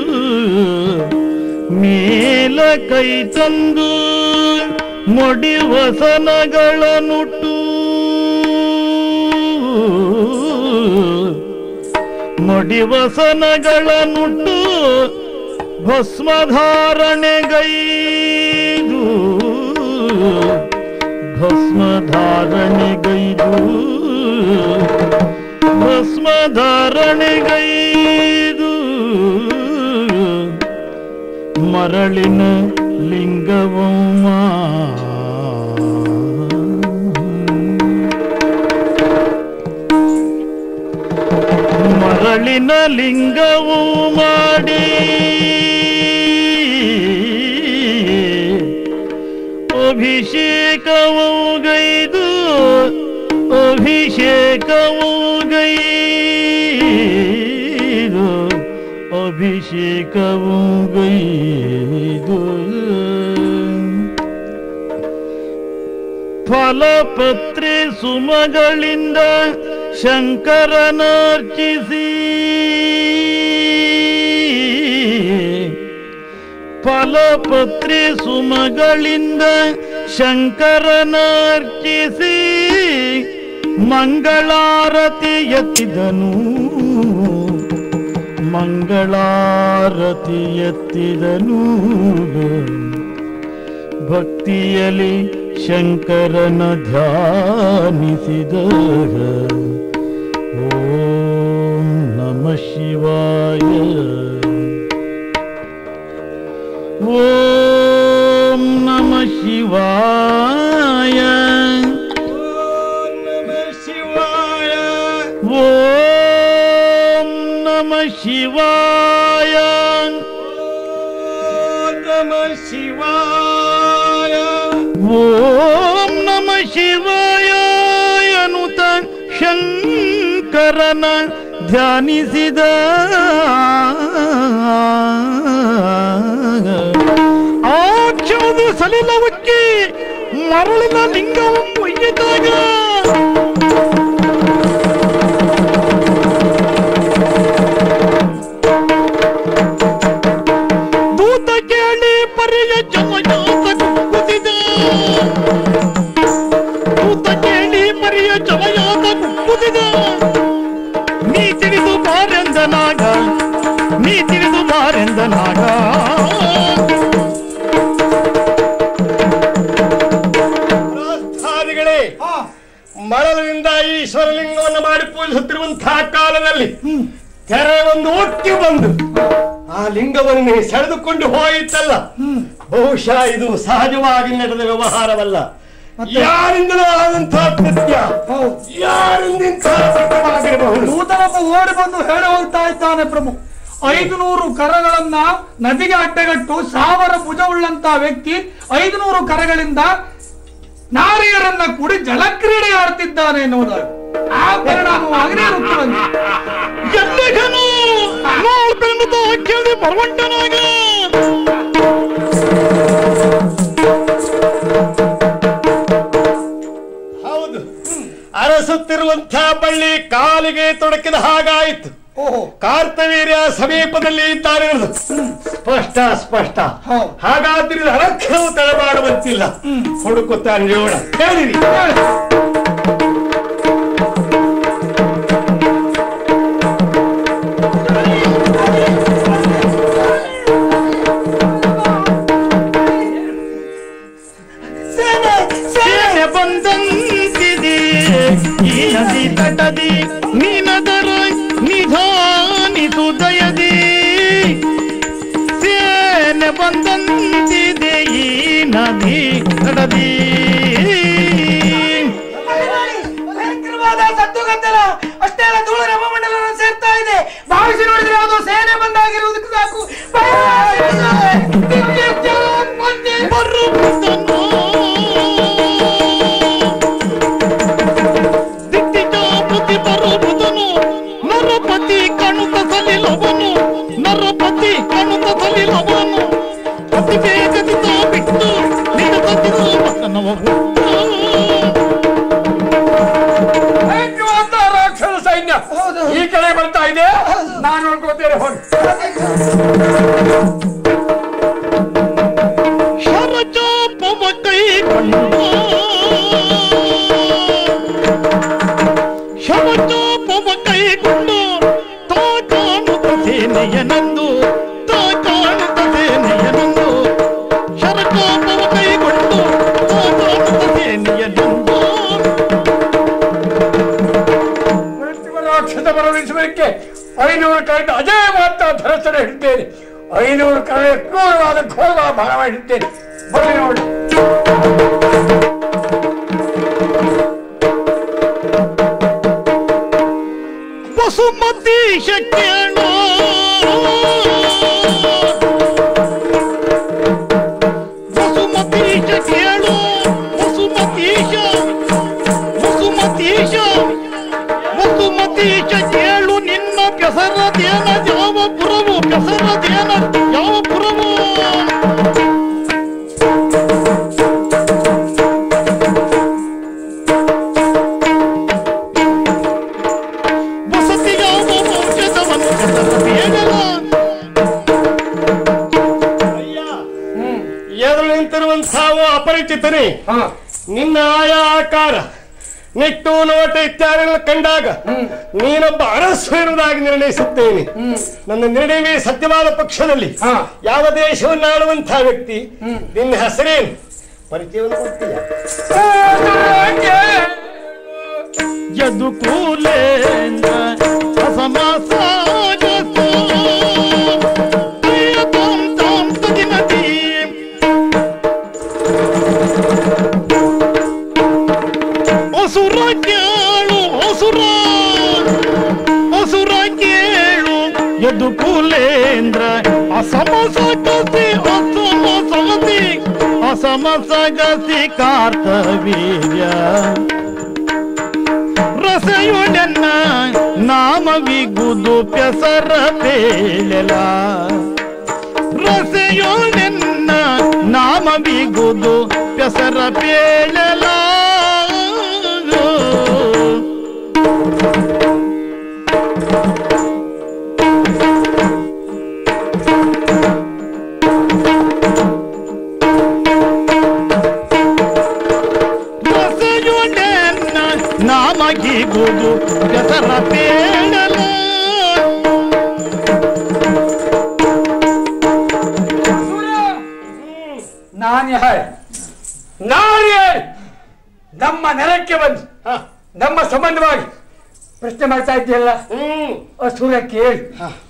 ಮೇಲ ಕೈ ತಂದು ಮೊಡಿ ವಸನಗಳ ನುಟ್ಟು ಮೊಡಿ ವಸನಗಳ ನುಟ್ಟು ಭಸ್ಮಧಾರಣೆಗೈದು ಭಸ್ಮಧಾರಣೆಗೈದು ಭಸ್ಮಧಾರಣೆಗೈದು ಮರಳಿನ ಲಿಂಗವೂ ಮಾ ಮರಳಿನ ಲಿಂಗವು ಮಾಡಿ ಅಭಿಷೇಕವು ಗೈದು ಅಭಿಷೇಕವು ಗೈದು ಅಭಿಷೇಕವು ಗೈದು ಫಲಪತ್ರೆ ಸುಮಗಳಿಂದ ಶಂಕರನರ್ಚಿಸಿ ಫಲಪತ್ರೆ ಸುಮಗಳಿಂದ ಶಂಕರನರ್ಚಿಸಿ ಮಂಗಳಾರತಿ ಎತ್ತಿದನು ಮಂಗಳಾರತಿ ಎತ್ತಿದನು ಭಕ್ತಿಯಲಿ ಶಂಕರನ ಧ್ಯಾನಿಸಿದ ಓಂ ನಮ ಶಿವಾಯ ಓಂ ನಮ ಶಿವಾಯ ಓಂ ನಮಃ ಶಿವಾಯ ಓಂ ನಮ ಶಿವಾಯ ಓಂ ನಮಃ ಶಿವಾಯ ಓಂ ನಮ ಶಿವಾಯ ಅನುತ ಶಂಕರನ ಧ್ಯಾನಿಸಿದ ಆ ಕ್ಷಣದ ಸಲಿಲವಕ್ಕೆ ಮರಳಿನ ಲಿಂಗವನ್ನು ಒಯ್ಯಿದಾಗ ದೂತ ಕೇಳಿ ಪರಿಯ ಜಮಯಾತ ಕುದಿದ ದೂತ ಕೇಳಿ ಪರಿಯ ಜಮಯಾತ ಕುದಿದ ನೀ ತಿಳಿದು ಬಾರೆಂದನಾಗ ನೀ ತಿಳಿದು ಬಾರೆಂದನಾಗ ರಾಷ್ಟ್ರಾದಿಗಳೇ ಮರಳಿನಿಂದ ಈಶ್ವರಲಿಂಗವನ್ನು ಮಾಡಿ ಪೂಜಿಸುತ್ತಿರುವಂತಹ ಕಾಲದಲ್ಲಿ ತೆರೆ ಒಂದು ಒಟ್ಟಿ ಬಂದು ಆ ಲಿಂಗವನ್ನು ಸೆಳೆದುಕೊಂಡು ಹೋಯಿತಲ್ಲ ಬಹುಶಃ ಇದು ಸಹಜವಾಗಿ ನಡೆದ ವ್ಯವಹಾರವಲ್ಲ ಯಾರಿಂದಲೂ ಆದಂತಹ ಕೃತ್ಯ ಹೌದು. ಯಾರಿಂದ ಇಂತಹ ಕೃತ್ಯವಾಗಿರಬಹುದು ದೂತನೊಬ್ಬ ಓಡಿ ಬಂದು ಹೇಳಿ ಹೋಗ್ತಾ ಇದ್ದಾನೆ ಪ್ರಭು ಐದು ನೂರು ಕರಗಳನ್ನ ನದಿಗೆ ಅಡ್ಡಗಟ್ಟು ಸಾವಿರ ಭುಜವುಳ್ಳಂತ ವ್ಯಕ್ತಿ ಐದು ನೂರು ಕರಗಳಿಂದ ನಾರಿಯರನ್ನ ಕೂಡಿ ಜಲಕ್ರೀಡೆ ಆಡ್ತಿದ್ದಾನೆ ಎನ್ನುವುದಾಗಿ ಆ ಪರಿಣಾಮವಾಗಿ ಋತುವಂತೆ ಎಲ್ಲಿಗನು ನೋಡ್ಬೇಕಂತ ಕೇಳಿ ಬರವಂಟನಾಗ ಹೌದು ಅರಸುತ್ತಿರುವಂತಹ ಬಳ್ಳಿ ಕಾಲಿಗೆ ತೊಡಕಿದ ಹಾಗಾಯಿತು ಓಹೋ ಕಾರ್ತವೀರ್ಯ ಸಮೀಪದಲ್ಲಿ ಇದ್ದಾರೆ ಇವ್ರದ್ದು. ಸ್ಪಷ್ಟ ಸ್ಪಷ್ಟ ಹೌದು. ಹಾಗಾದ್ರೆ ಅರಕ್ಷಣವು ತಡಮಾಡುವಂತಿಲ್ಲ ಹುಡುಕುತ್ತಾರೆ ಜೋಡ ಹೇಳಿರಿ ಸೇನೆ ಬಂದಂತಿದೆ ಈ ನದಿ ತಟದಿ ನೀನದರ ನಿಧಾನಿತು ದಯದಿ ಸೇನೆ ಬಂದಂತಿದೆ ಈ ನದಿ ತಟದಿ ಭಯಂಕರವಾದ ಸದ್ದುಗದ್ದಲ ಅಷ್ಟೇ ಅಲ್ಲ ಧೂಳು ರಮಮಂಡಲ ಸೇರ್ತಾ ಇದೆ ಭಾವಿಸಿ ನೋಡಿದ್ರೆ ಯಾವುದೋ ಸೇನೆ ಬಂದಾಗಿರುವುದಕ್ಕೆ ಸಾಕು ಭಯ ದಿಟ್ಟಿಜಾಪತಿ ಬರುವುದನು ನರಪತಿ ಕಣುತ ಸಲಿಲವನು ನರಪತಿ ಕಣುತ ಹೋಗುತ್ತೇನೆ ಹೋಗಿ ಶರಚಾಪವ ಕೈಗೊಂಡು ಶರಚಾಪವ ಕೈಗೊಂಡು ತಾ ಕಾಣುತ್ತ ಸೇನೆಯನಂದು ತಾ ಕಾಣುತ್ತ ಸೇನೆಯನಂದು ಶರಚಾಪವ ಕೈಗೊಂಡು ತಾ ಕಾಣುತ್ತ ಸೇನೆಯನಂದು ಅಕ್ಷತ ಬರಲಿಸುವುದಕ್ಕೆ ಐನೂರು ಕರೆಂಟ್ ಅಜಯ ಮಾತ್ರ ಧರಿಸಲು ಹಿಡಿದ್ದೇನೆ ಐನೂರು ಕರೆ ಕ್ರೂರವಾದ ಘೋರವಾದ ಭಾರ ಹಿಡಿದ್ದೇನೆ ಬನ್ನಿ ನೋಡಿ ವಸುಮತೀಶ ಕೇಳು ವಸುಮತೀಶ ಕೇಳು ವಸುಮತೀಶ ವಸುಮತೀಶ ವಸುಮತೀಶ ಕೇಳು ನಿನ್ನ ಕೆಸರದೇನ ಯಾವ ಪುರವು ಕೆಸರದೇನ ಯಾವ ಪುರವು ವಸತಿ ಯಾವ ವಂಶದವನು ಕೆಸರದೇನಲ್ಲ ಎದುರು ನಿಂತಿರುವಂತಹ ಅಪರಿಚಿತನೇ ನಿನ್ನ ಆಯಾ ಆಕಾರ ನಿಟ್ಟು ನೋಟ ಇತ್ಯಾದಿಗಳ ಕಂಡಾಗ ನೀನೊಬ್ಬ ಅರಸು ಎನ್ನುವುದಾಗಿ ನಿರ್ಣಯಿಸುತ್ತೇನೆ ನನ್ನ ನಿರ್ಣಯವೇ ಸತ್ಯವಾದ ಪಕ್ಷದಲ್ಲಿ ಯಾವ ದೇಶವನ್ನು ಆಳುವಂತಹ ವ್ಯಕ್ತಿ ನಿನ್ನ ಹೆಸರೇನು ಪರಿಚಯವನ್ನು ಕೊಡ್ತೀಯ ಯದುಕೂಲೇಂದ್ರ ಅಸಮಾಸಾಗಸೋ ಅಯ್ಯತಾಂ ತಾಂ ತದಿನದಿ ಅಸುರ ಕೇಳು ಅಸುರ ಅಸುರ ಕೇಳು ಯದುಕೂಲೇಂದ್ರ ಅಸಮಸಗಸಿ ಅಸಮಸಗಸಿ ಅಸಮಸಗಸಿ ಕಾರ್ತವೀರ್ಯ ರಸಯುಡನ್ನ ನಾಮವಿಗುದು ಪೆಸರ ಪೇಳೆಲ ರಸಯುಡನ್ನ ನಾಮವಿಗುದು ಪೆಸರ ಪೇಳೆಲ ರಸಯುಡನ್ನ ನಾಮಗಿಗುದು ಪೆಸರ ಪೇಳೆಲ ನಾನು ಯಾರು ನಾನು ಯಾರು ನಮ್ಮ ನೆಲಕ್ಕೆ ಬಂದು ಹ, ನಮ್ಮ ಸಂಬಂಧವಾಗಿ ಪ್ರಶ್ನೆ ಮಾಡ್ತಾ ಇದ್ದೀಯಲ್ಲ ಹ್ಮ್ ಅಸುರ ಕೇಳಿ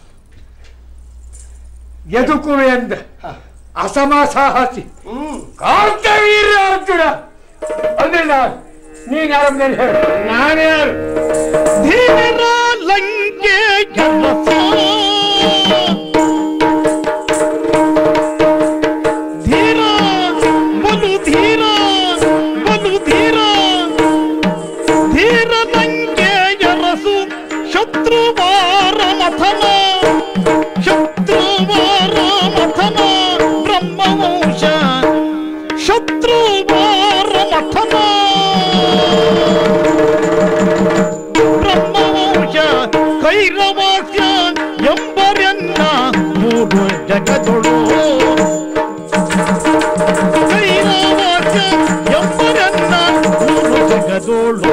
ಎದುಕುವೆ ಅಂದ ಅಸಮಾಸಾಹಸಿ ಹ್ಮ್ ಕಾರ್ತವೀರ್ಯ ಅರ್ಜುನ ಅಂದ್ರೆ ನಾನು ನೀನ್ ಯಾರ ಮೇಲೆ ಹೇಳು ನಾನು ಯಾರು ಧೀರ ಲಂಕೆ ಕೆಲಸ ಧೀರ ಬಲು ಧೀರ ಬಲು ಧೀರ ಧೀರ ಲಂಕೆ ಯರಸು ಶತ್ರುವಾರ ಮಥನ ಶತ್ರುವಾರ ಮಥನ ಬ್ರಹ್ಮವಂಶ ಶತ್ರುವಾರ ಮಥನ ಬ್ರಹ್ಮವಂಶ ಕೈರವಾಸ್ಯ ಎಂಬರೆನ್ನ ಮೂರು ಜಗದೊಳು ಕೈರವಾಸ್ಯ ಎಂಬರೆನ್ನ ಮೂರು ಜಗದೊಳು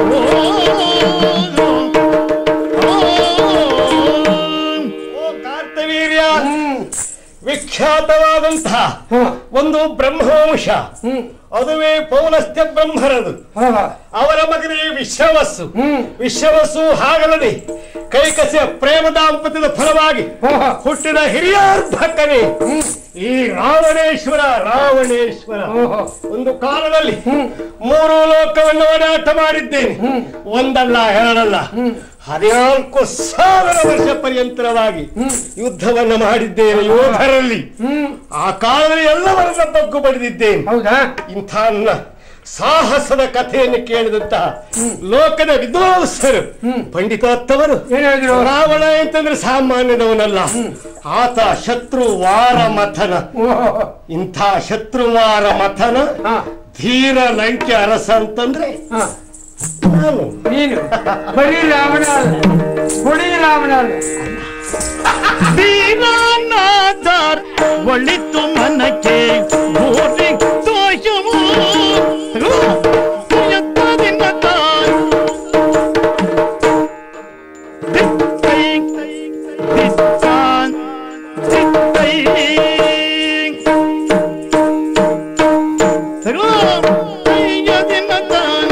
ಓ ಕಾರ್ತವೀರ್ಯ ವಿಖ್ಯಾತವಾದಂತಹ ಒಂದು ಬ್ರಹ್ಮವಂಶ ಅದುವೇ ಪೌಲಸ್ತ್ಯ ಬ್ರಹ್ಮರದು ಅವರ ಮಗನೇ ವಿಶ್ವವಸ್ಸು ವಿಶ್ವವಸ್ಸು ಹಾಗಲ್ಲದೆ ಕೈಕಸಿಯ ಪ್ರೇಮ ದಾಂಪತ್ಯದ ಫಲವಾಗಿ ಹುಟ್ಟಿದ ಹಿರಿಯಾರ್ಭಕನೇ ಈ ರಾವಣೇಶ್ವರ ರಾವಣೇಶ್ವರ ಒಂದು ಕಾಲದಲ್ಲಿ ಮೂರು ಲೋಕವನ್ನು ಓಡಾಟ ಮಾಡಿದ್ದೇನೆ ಒಂದಲ್ಲ ಎರಡಲ್ಲ ಹದಿನಾಲ್ಕು ಸಾವಿರ ವರ್ಷ ಪರ್ಯಂತರವಾಗಿ ಯುದ್ಧವನ್ನ ಮಾಡಿದ್ದೇನೆ ಯೋಧರಲ್ಲಿ ಆ ಕಾಲದಲ್ಲಿ ಎಲ್ಲವರನ್ನ ಬಗ್ಗು ಬಡಿದಿದ್ದೇನೆ ಹೌದಾ ಇಂಥ ನನ್ನ ಸಾಹಸದ ಕಥೆಯನ್ನು ಕೇಳಿದಂತಹ ಲೋಕದ ವಿದ್ವಾಂಸರು ಪಂಡಿತೋತ್ತವರು ಏನ್ ಹೇಳಿದ್ರು ರಾವಣ ಅಂತಂದ್ರೆ ಸಾಮಾನ್ಯದವನಲ್ಲ ಆತ ಶತ್ರು ವಾರ ಮಥನ ಇಂಥ ಶತ್ರುವಾರ ಮಥನ ಹಾ. ಧೀರ ಲಂಕೆ ಅರಸ ಅಂತಂದ್ರೆ ಹಾ. ನಾನು ನೀನು ಬರೀ ರಾವಣ ಅಲ್ಲ ಹುಡಿ ರಾವಣ ಅಲ್ಲ ಒಳಿತು ಮನಕ್ಕೆ ಗೋರಿ ದೋಷವು ಎತ್ತದಿನ ತಾನ್ ದಿತ್ತೈ ದಿತ್ತಾನ್ ದಿತ್ತೈ ಸರ್ವಯ್ಯದಿನ ತಾನ್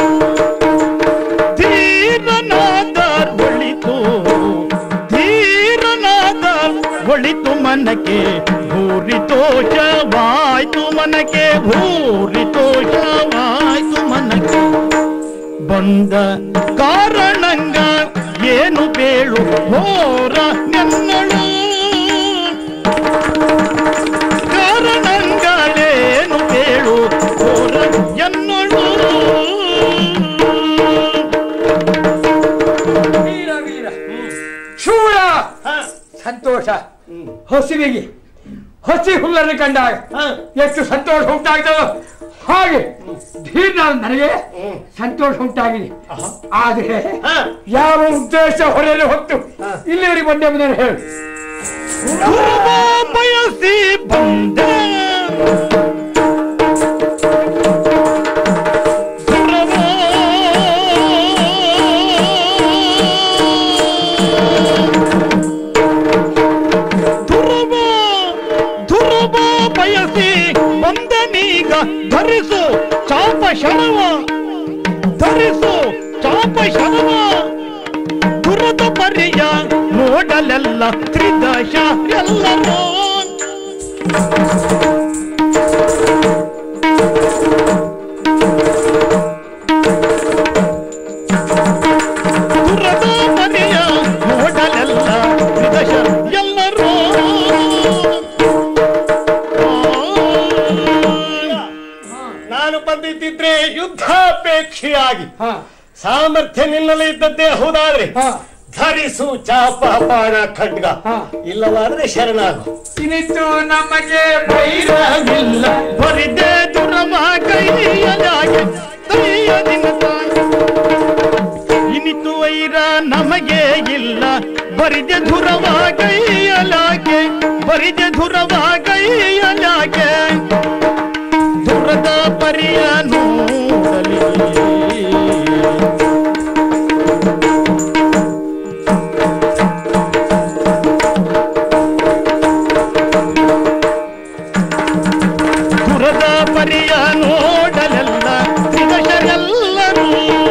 ಧೀರನಾದರ್ ಒಳಿತು ಧೀರನಾದರ್ ಒಳಿತು ಮನಕ್ಕೆ ಭೂರಿ ತೋಷವಾಯ್ತು ಮನಕ್ಕೆ ಭೂರಿ ತೋಷವಾಯ್ತು ಮನಕ್ಕೆ ಬಂದ ಕಾರಣಂಗ ಏನು ಬೇಳು ಹೋರ ನೆನ್ನಳು ಕಾರಣಂಗಳೇನು ಬೇಳು ಹೋರ ಎನ್ನಳು ವೀರ ವೀರ ಶೂರ ಸಂತೋಷ ಹಸಿವಿಗೆ ಹಸಿ ಹುಲ್ಲನ್ನು ಕಂಡಾಗ ಎಷ್ಟು ಸಂತೋಷ ಉಂಟಾಗ್ತದೋ ಹಾಗೆ ಧೀರ್ಣ ನನಗೆ ಸಂತೋಷ ಉಂಟಾಗಿದೆ ಆದ್ರೆ ಯಾವ ಉದ್ದೇಶ ಹೊರೆಯಲ್ಲಿ ಹೊತ್ತು ಇಲ್ಲಿವರೆಗೆ ಬಂದೆ ಎಂಬುದನ್ನು ಹೇಳು ಧ್ರುವ ಬಯಸಿ ಬಂದ ಧ್ರುವ ಧ್ರುವ ಧ್ರುವ ಬಯಸಿ ಬಂದನೀಗ ಧರಿಸು ಚಾಪ ಶರವ ಧರಿಸು ಚಾಪ ಶರವ ದುರದ ಪರಿಯ ನೋಡಲೆಲ್ಲ ತ್ರಿದಶ ಎಲ್ಲವೋ ದುರದ ಪರಿಯ ನೋಡಲೆಲ್ಲ ತ್ರಿದಶ ಎಲ್ಲರೂ ನಾನು ಬಂದಿದ್ದಿದ್ರೆ ಯುದ್ಧಾಪೇಕ್ಷೆಯಾಗಿ ಸಾಮರ್ಥ್ಯ ನಿನ್ನಲ್ಲಿ ಇದ್ದದ್ದೇ ಹೌದಾದ್ರೆ ಹಾ. ಧರಿಸು ಚಾಪ ಬಾಣ ಖಡ್ಗ ಹಾ. ಇಲ್ಲವಾದ್ರೆ ಶರಣಾಗು ಇನಿತ್ತು ನಮಗೆ ಬೈರವಿಲ್ಲ ಬರಿದೆ ದುರವ ಕೈಯಲಾಗೆ ಕೈಯದಿನ ಇನಿತು ವೈರ ನಮಗೆ ಇಲ್ಲ ಬರಿದೆ ಧುರವ ಕೈಯಲಾಗೆ ಬರಿದೆ ಧುರವ ಕೈಯಲಾಗೆ ದುರದ ಪರಿಯ ನೋಡಲಿ ದುರದ ಪರಿಯ ನೋಡಲೆಲ್ಲ ತ್ರಿದಶರೆಲ್ಲರೂ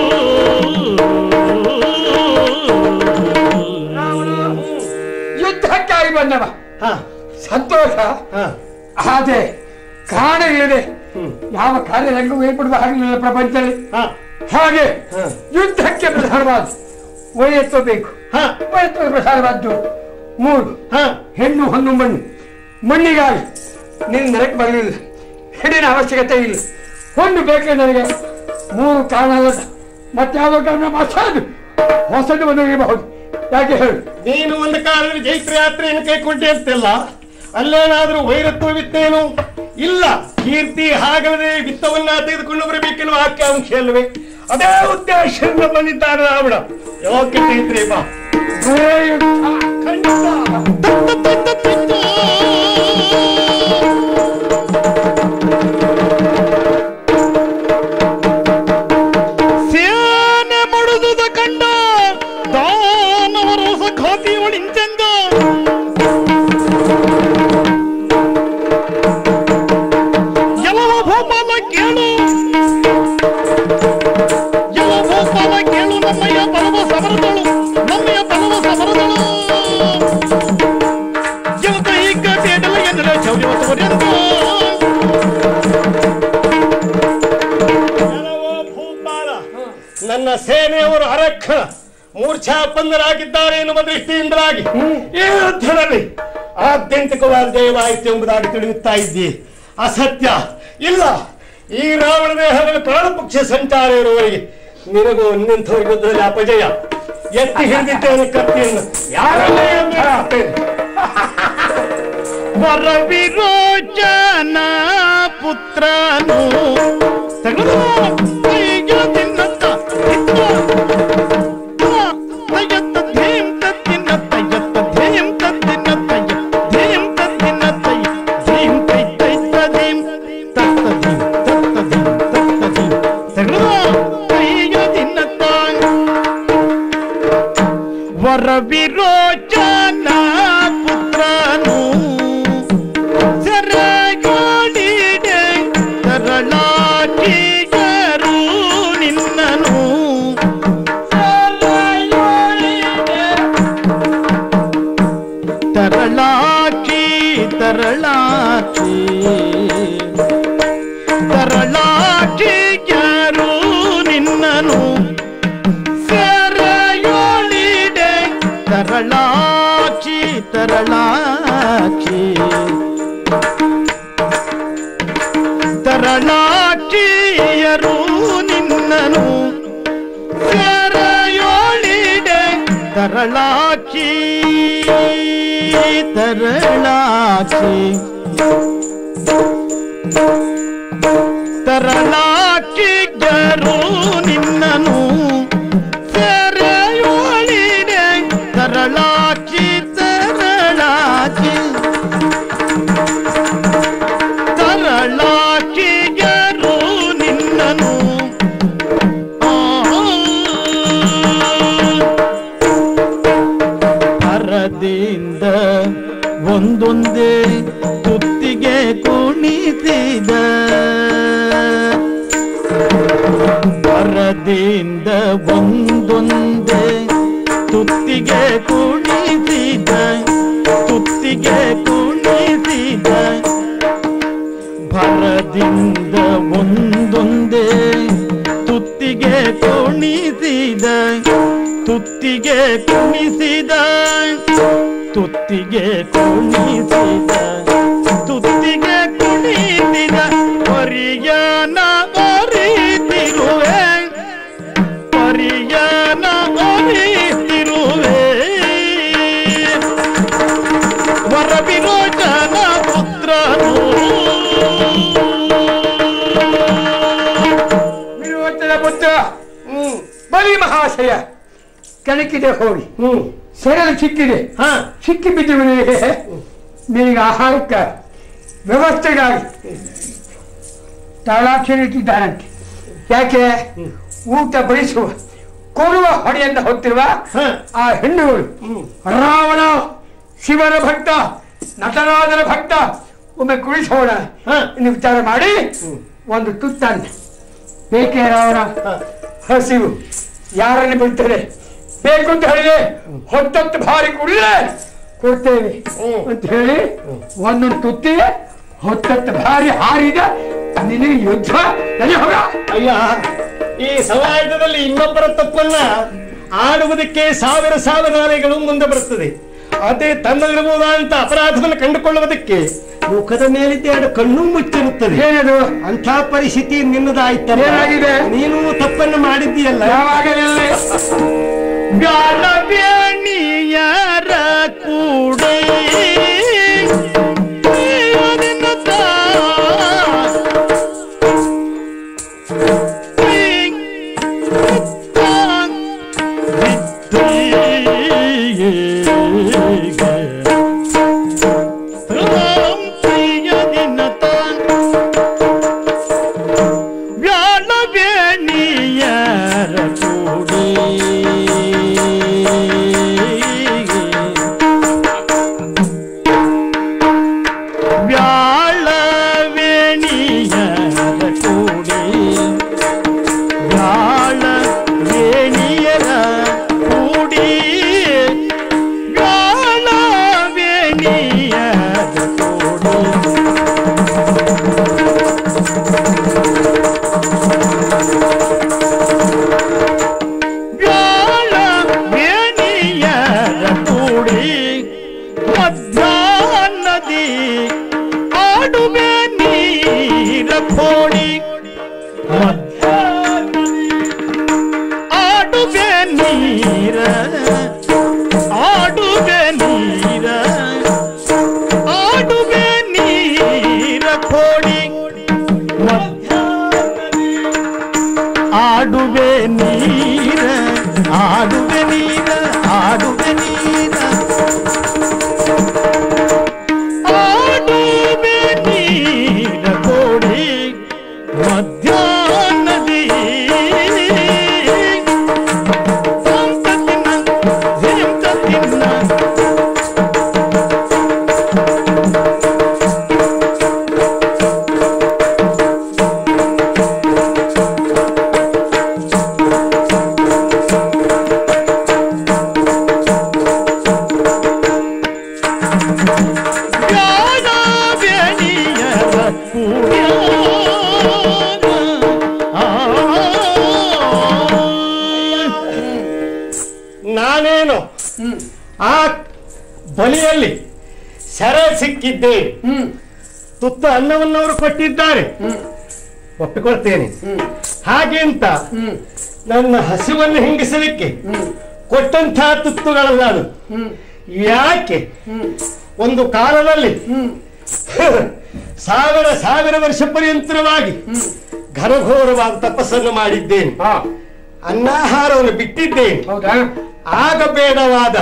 ಯುದ್ಧಕ್ಕಾಗಿ ಬಂದವ ಹಾ ಸಂತೋಷ ಹಾ ಆದ್ರೆ ಕಾರಣಗಳಿದೆ ಯಾವ ಕಾರ್ಯರಂಗವೂ ಏರ್ಪಡುವ ಹಾಗಿಲ್ಲ ಪ್ರಪಂಚದಲ್ಲಿ ಹಾ ಹಾಗೆ ಹ. ಯುದ್ಧಕ್ಕೆ ಪ್ರಧಾನವಾದ ವಯಸ್ಸು ಬೇಕು ಹಾ ವಯಸ್ಸು ಪ್ರಧಾನವಾದ್ದು ಮೂರು ಹಾ ಹೆಣ್ಣು ಹೊನ್ನು ಮಣ್ಣು ಮಣ್ಣಿಗಾಗಿ ನಿನ್ನ ನೆರಕ್ಕೆ ಬರಲಿಲ್ಲ ಹೆಣ್ಣಿನ ಅವಶ್ಯಕತೆ ಇಲ್ಲ ಹೊನ್ನು ಬೇಕೆ ನನಗೆ ಮೂರು ಕಾರಣ ಅಲ್ಲ ಮತ್ತಾವುದೋ ಕಾರಣ ಮಸಾದು ಹೊಸದು ಒಂದು ಇರಬಹುದು ಯಾಕೆ ಹೇಳು ನೀನು ಒಂದು ಕಾಲದಲ್ಲಿ ಜೈತ್ರ ಯಾತ್ರೆಯನ್ನು ಕೈಕೊಂಡೆ ಅಂತೆಲ್ಲ ಅಲ್ಲೇನಾದ್ರೂ ವೈರತ್ವವಿತ್ತೇನು ಇಲ್ಲ ಕೀರ್ತಿ ಹಾಗಲ್ಲದೆ ವಿತ್ತವನ್ನ ತೆಗೆದುಕೊಂಡು ಬರಬೇಕೆನ್ನುವ ಆಕಾಂಕ್ಷೆ ಅಲ್ವೇ ಅದೇ ಉದ್ದೇಶದಿಂದ ಬಂದಿದ್ದಾರೆ ರಾವಣ ಯೋಗ್ಯ ಚೈತ್ರಿ ಬಾ ಬರೇ ಯುದ್ಧ. ಖಂಡಿತ ಸೇನೆ ಮಡುದುದ ಕಂಡ ದಾನವರ ಹೊಸ ಖಾತಿ ಒಳಿಂಚೆಂದ ಯಾವ ಭೂಪಾಲ ಕೇಳು ಯಾವ ಭೂಪಾಲ ಕೇಳು ನಮ್ಮಯ್ಯ ಬಲವ ಸಮರದಳು ನಮ್ಮಯ್ಯ ಬಲವ ಸಮರದಳು ಯಾವ ಕೈಗ ಬೇಡಲ ಎನ್ನಲ ಚೌರ್ಯ ತೋರೆಂದು ಜನವೋ ಭೂಪಾಲ ನನ್ನ ಸೇನೆಯವರು ಅರಕ್ಷ ಮೂರ್ಛಾಪನ್ನರಾಗಿದ್ದಾರೆ ಎನ್ನುವ ದೃಷ್ಟಿಯಿಂದಾಗಿ ಈ ಯುದ್ಧದಲ್ಲಿ ಆತ್ಯಂತಿಕವಾದ ಜಯವಾಯಿತು ಎಂಬುದಾಗಿ ತಿಳಿಯುತ್ತಾ ಇದ್ದಿ ಅಸತ್ಯ ಇಲ್ಲ ಈ ರಾವಣ ದೇಹದಲ್ಲಿ ಪ್ರಾಣಪಕ್ಷ ಸಂಚಾರ ಇರುವವರೆಗೆ ನಿನಗೂ ನಿಂತವರ ಯುದ್ಧದಲ್ಲಿ ಅಪಜಯ ಎತ್ತಿ ಹಿಡಿದಿದ್ದೇನೆ ಕತ್ತಿಯನ್ನು ಯಾರಲ್ಲೇ ಎಂದು ಹಾಕ್ತೇನೆ. ವರವಿರೋಚನ ಪುತ್ರನು ತೆಗೆದು ಕೈಗೆ ತಿನ್ನತ್ತ ಇತ್ತ. ತಯ್ಯತ್ತ ಧೀಂ ತತ್ತಿನ ತಯ್ಯತ್ತ ಧೀಂ ತತ್ತಿನ ತಯ್ಯ ಧೀಂ ತತ್ತಿನ ತಯ್ಯ ಧೀಂ ತರಳಾಕ್ಷಿ ತರಳಾಕ್ಷಿ ತರಳಾಕ್ಷಿ ಯಾರು ನಿನ್ನನು ಸೆರೆಯೋಳಿಡೆ ತರಳಾಕ್ಷಿ ತರಳಾಕ್ಷಿ ತರಳಾಕ್ಷಿಯರು ನಿನ್ನನು ಸೆರೆಯೋಳಿಡೆ ತರಳಾಕ್ಷಿ ತರಳಾಕ್ಷಿ ತರಳಾಕ್ಷಿಗರು ನಿನ್ನನು ಸೆರೆಯೋಳಿಡೆ ತರಳಾಕ್ಷಿ ತರಳಾಕ್ಷಿ ತರಳಾಕ್ಷಿಗರು ನಿನ್ನನು ಹರದಿಂದ ಒಂದೊಂದೇ ತುತ್ತಿಗೆ ಕುಣಿಸಿದ ಹರದಿಂದ ಒಂದೊಂದೇ ತುತ್ತಿಗೆ ಕುಣಿಸಿದ ತುತ್ತಿಗೆ ಕುಣಿಸಿದ ಭರದಿಂದ ಒಂದೊಂದೇ ತುತ್ತಿಗೆ ಕುಣಿಸಿದ ತುತ್ತಿಗೆ ಕುಣಿಸಿದ ತುತ್ತಿಗೆ ಕುಣಿಸಿದ ತುತ್ತಿಗೆ ಕುಣಿಸಿದ ಪರಿಯನ ಅರಿತಿರುವೆ ಪರಿಯನ ಅರಿತಿರುವೆ ವರ ವಿರೋಚನ ಪುತ್ರನು ವಿರೋಚನ ಪುತ್ರ ಬಲಿ ಮಹಾಶಯ ಕೆಣಕಿದೆ ಹೋಗಿ ಹ್ಮ್ ಸೆರೆಲು ಸಿಕ್ಕಿದೆ ಹಾ ಸಿಕ್ಕಿ ಬಿದ್ದಿರುವುದೇ ನಿನಗೆ ಆಹಾರಕ್ಕೆ ವ್ಯವಸ್ಥೆಗಾಗಿ ತಾಳಾಕ್ಷರ ಇಟ್ಟಿದ್ದಾನಂತೆ ಯಾಕೆ ಊಟ ಬಡಿಸುವ ಕೊಡುವ ಹೊಡೆಯಿಂದ ಹೊತ್ತಿರುವ ಹ. ಆ ಹೆಣ್ಣುಗಳು ರಾವಣ ಶಿವನ ಭಕ್ತ ನಟರಾಜನ ಭಕ್ತ ಒಮ್ಮೆ ಕುಳಿಸೋಣ ಹ. ಇನ್ನು ವಿಚಾರ ಮಾಡಿ ಒಂದು ತುತ್ತನ್ನ ಬೇಕೇ ರಾವಣ ಹ. ಹಸಿವು ಯಾರನ್ನು ಬಿಡ್ತದೆ ಬೇಕು ಅಂತ ಹೇಳಿದ್ರೆ ಹೊತ್ತೊತ್ತು ಭಾರಿ ಕುಡಿದ್ರೆ ಕೊಡ್ತೇವೆ ಹ್ಮ್. ಅಂತ ಹೇಳಿ ಒಂದೊಂದು ತುತ್ತಿಗೆ ಹೊತ್ತೊತ್ತು ಭಾರಿ ಹಾರಿದ ನಿನಗೆ ಯುದ್ಧ ನಡಿ ಹೋಗ ಅಯ್ಯ ಈ ಸಮಾಜದಲ್ಲಿ ಇನ್ನೊಬ್ಬರ ತಪ್ಪನ್ನ ಆಡುವುದಕ್ಕೆ ಸಾವಿರ ಸಾವಿರ ನಾಲೆಗಳು ಮುಂದೆ ಬರುತ್ತದೆ ಅದೇ ತನ್ನಲ್ಲಿರಬಹುದಂತ ಅಪರಾಧವನ್ನು ಕಂಡುಕೊಳ್ಳುವುದಕ್ಕೆ ಮುಖದ ಮೇಲಿದ್ದ ಎರಡು ಕಣ್ಣು ಮುಚ್ಚಿರುತ್ತದೆ ಏನದು ಅಂಥ ಪರಿಸ್ಥಿತಿ ನಿನ್ನದಾಯ್ತಲ್ಲ ಏನಾಗಿದೆ? ನೀನು ತಪ್ಪನ್ನು ಮಾಡಿದ್ದೀಯಲ್ಲ ಯಾವಾಗಲೇ ಗಾಳಬ್ಯಾಣಿಯರ ಕೂಡೆ ಅದನ್ನ ವ್ಯಾಳವೇಣಿಯರ ಕೂಡೆ ವ್ಯಾಳವೇಣಿಯರ ಕೂಡೆ ವ್ಯಾಳವೇಣಿಯರ ಕೂಡಿ ವ್ಯಾಳವೇಣಿಯರ ಕೂಡಿ ವ್ಯಾಳ ವೇಣಿಯರ ಕೂಡಿ ಮಧ್ಯಾಹ್ನದಿ ಆಡುವೆ ನೀರ ಕೋಡಿ ಮಧ್ಯಾಹ್ನದಿ ಆಡುವೆ ನೀರ ಆಡುವೆ ನೀರ ಆಡುವೆ ನೀರ ಕೋಡಿ ಮಧ್ಯಾಹ್ನದಿ ಆಡುವೆ ನೀರ ಆಡುವೆ ನೀರ ಆಡುವೆ ನೀರ ಆಡುವೆ ನೀರ ಕೋಡಿ ಮಧ್ಯಾಹ್ನದಿ ಸಂತತಿನ ವ್ಯಾಳ ಬೇಣಿಯರ ಕೂಡ್ಯಾಗ. ಆ ನಾನೇನು ಆ ಬಲಿಯಲ್ಲಿ ಸೆರೆ ಸಿಕ್ಕಿದ್ದೇನೆ ತುತ್ತು ಅನ್ನವನ್ನವರು ಕೊಟ್ಟಿದ್ದಾರೆ ಒಪ್ಪಿಕೊಳ್ತೇನೆ ಹಾಗೆ ಅಂತ ನನ್ನ ಹಸಿವನ್ನು ಹಿಂಗಿಸಲಿಕ್ಕೆ ಕೊಟ್ಟಂತಹ ತುತ್ತುಗಳಲ್ಲ ಅದು ಯಾಕೆ ಒಂದು ಕಾಲದಲ್ಲಿ ಸಾವಿರ ಸಾವಿರ ವರ್ಷ ಪರ್ಯಂತರವಾಗಿ ಘನಘೋರವಾದ ತಪಸ್ಸನ್ನು ಮಾಡಿದ್ದೇನೆ ಅನ್ನಾಹಾರವನ್ನು ಬಿಟ್ಟಿದ್ದೇನೆ ಹೌದಾ ಆಗ ಬೇಡವಾದ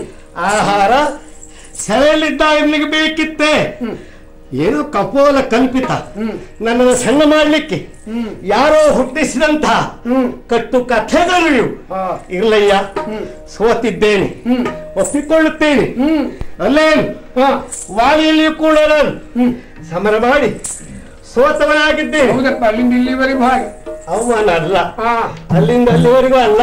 ಆಹಾರ ಸೆರೆಯಲ್ಲಿದ್ದಾಗ ನಿನಗೆ ಬೇಕಿತ್ತೆ ಏನೋ ಕಪೋಲ ಕಲ್ಪಿತ ನನ್ನನ್ನು ಸಣ್ಣ ಮಾಡಲಿಕ್ಕೆ ಯಾರೋ ಹುಟ್ಟಿಸಿದಂತಹ ಕಟ್ಟು ಕಥೆಗಳು ಇವು. ಇರ್ಲಯ್ಯ ಸೋತಿದ್ದೇನೆ ಒಪ್ಪಿಕೊಳ್ಳುತ್ತೇನೆ ಅಲ್ಲೇನು ವಾಲಿಯಲ್ಲಿಯೂ ಕೂಡ ನಾನು ಸಮರ ಮಾಡಿ ಸೋತವನಾಗಿದ್ದೇನೆ ಹೌದಪ್ಪ ಅಲ್ಲಿಂದ ಇಲ್ಲಿವರೆಗೂ ಹಾಗೆ ಅವಮಾನ ಅಲ್ಲ ಹಾ ಅಲ್ಲಿಂದ ಅಲ್ಲಿವರೆಗೂ ಅಲ್ಲ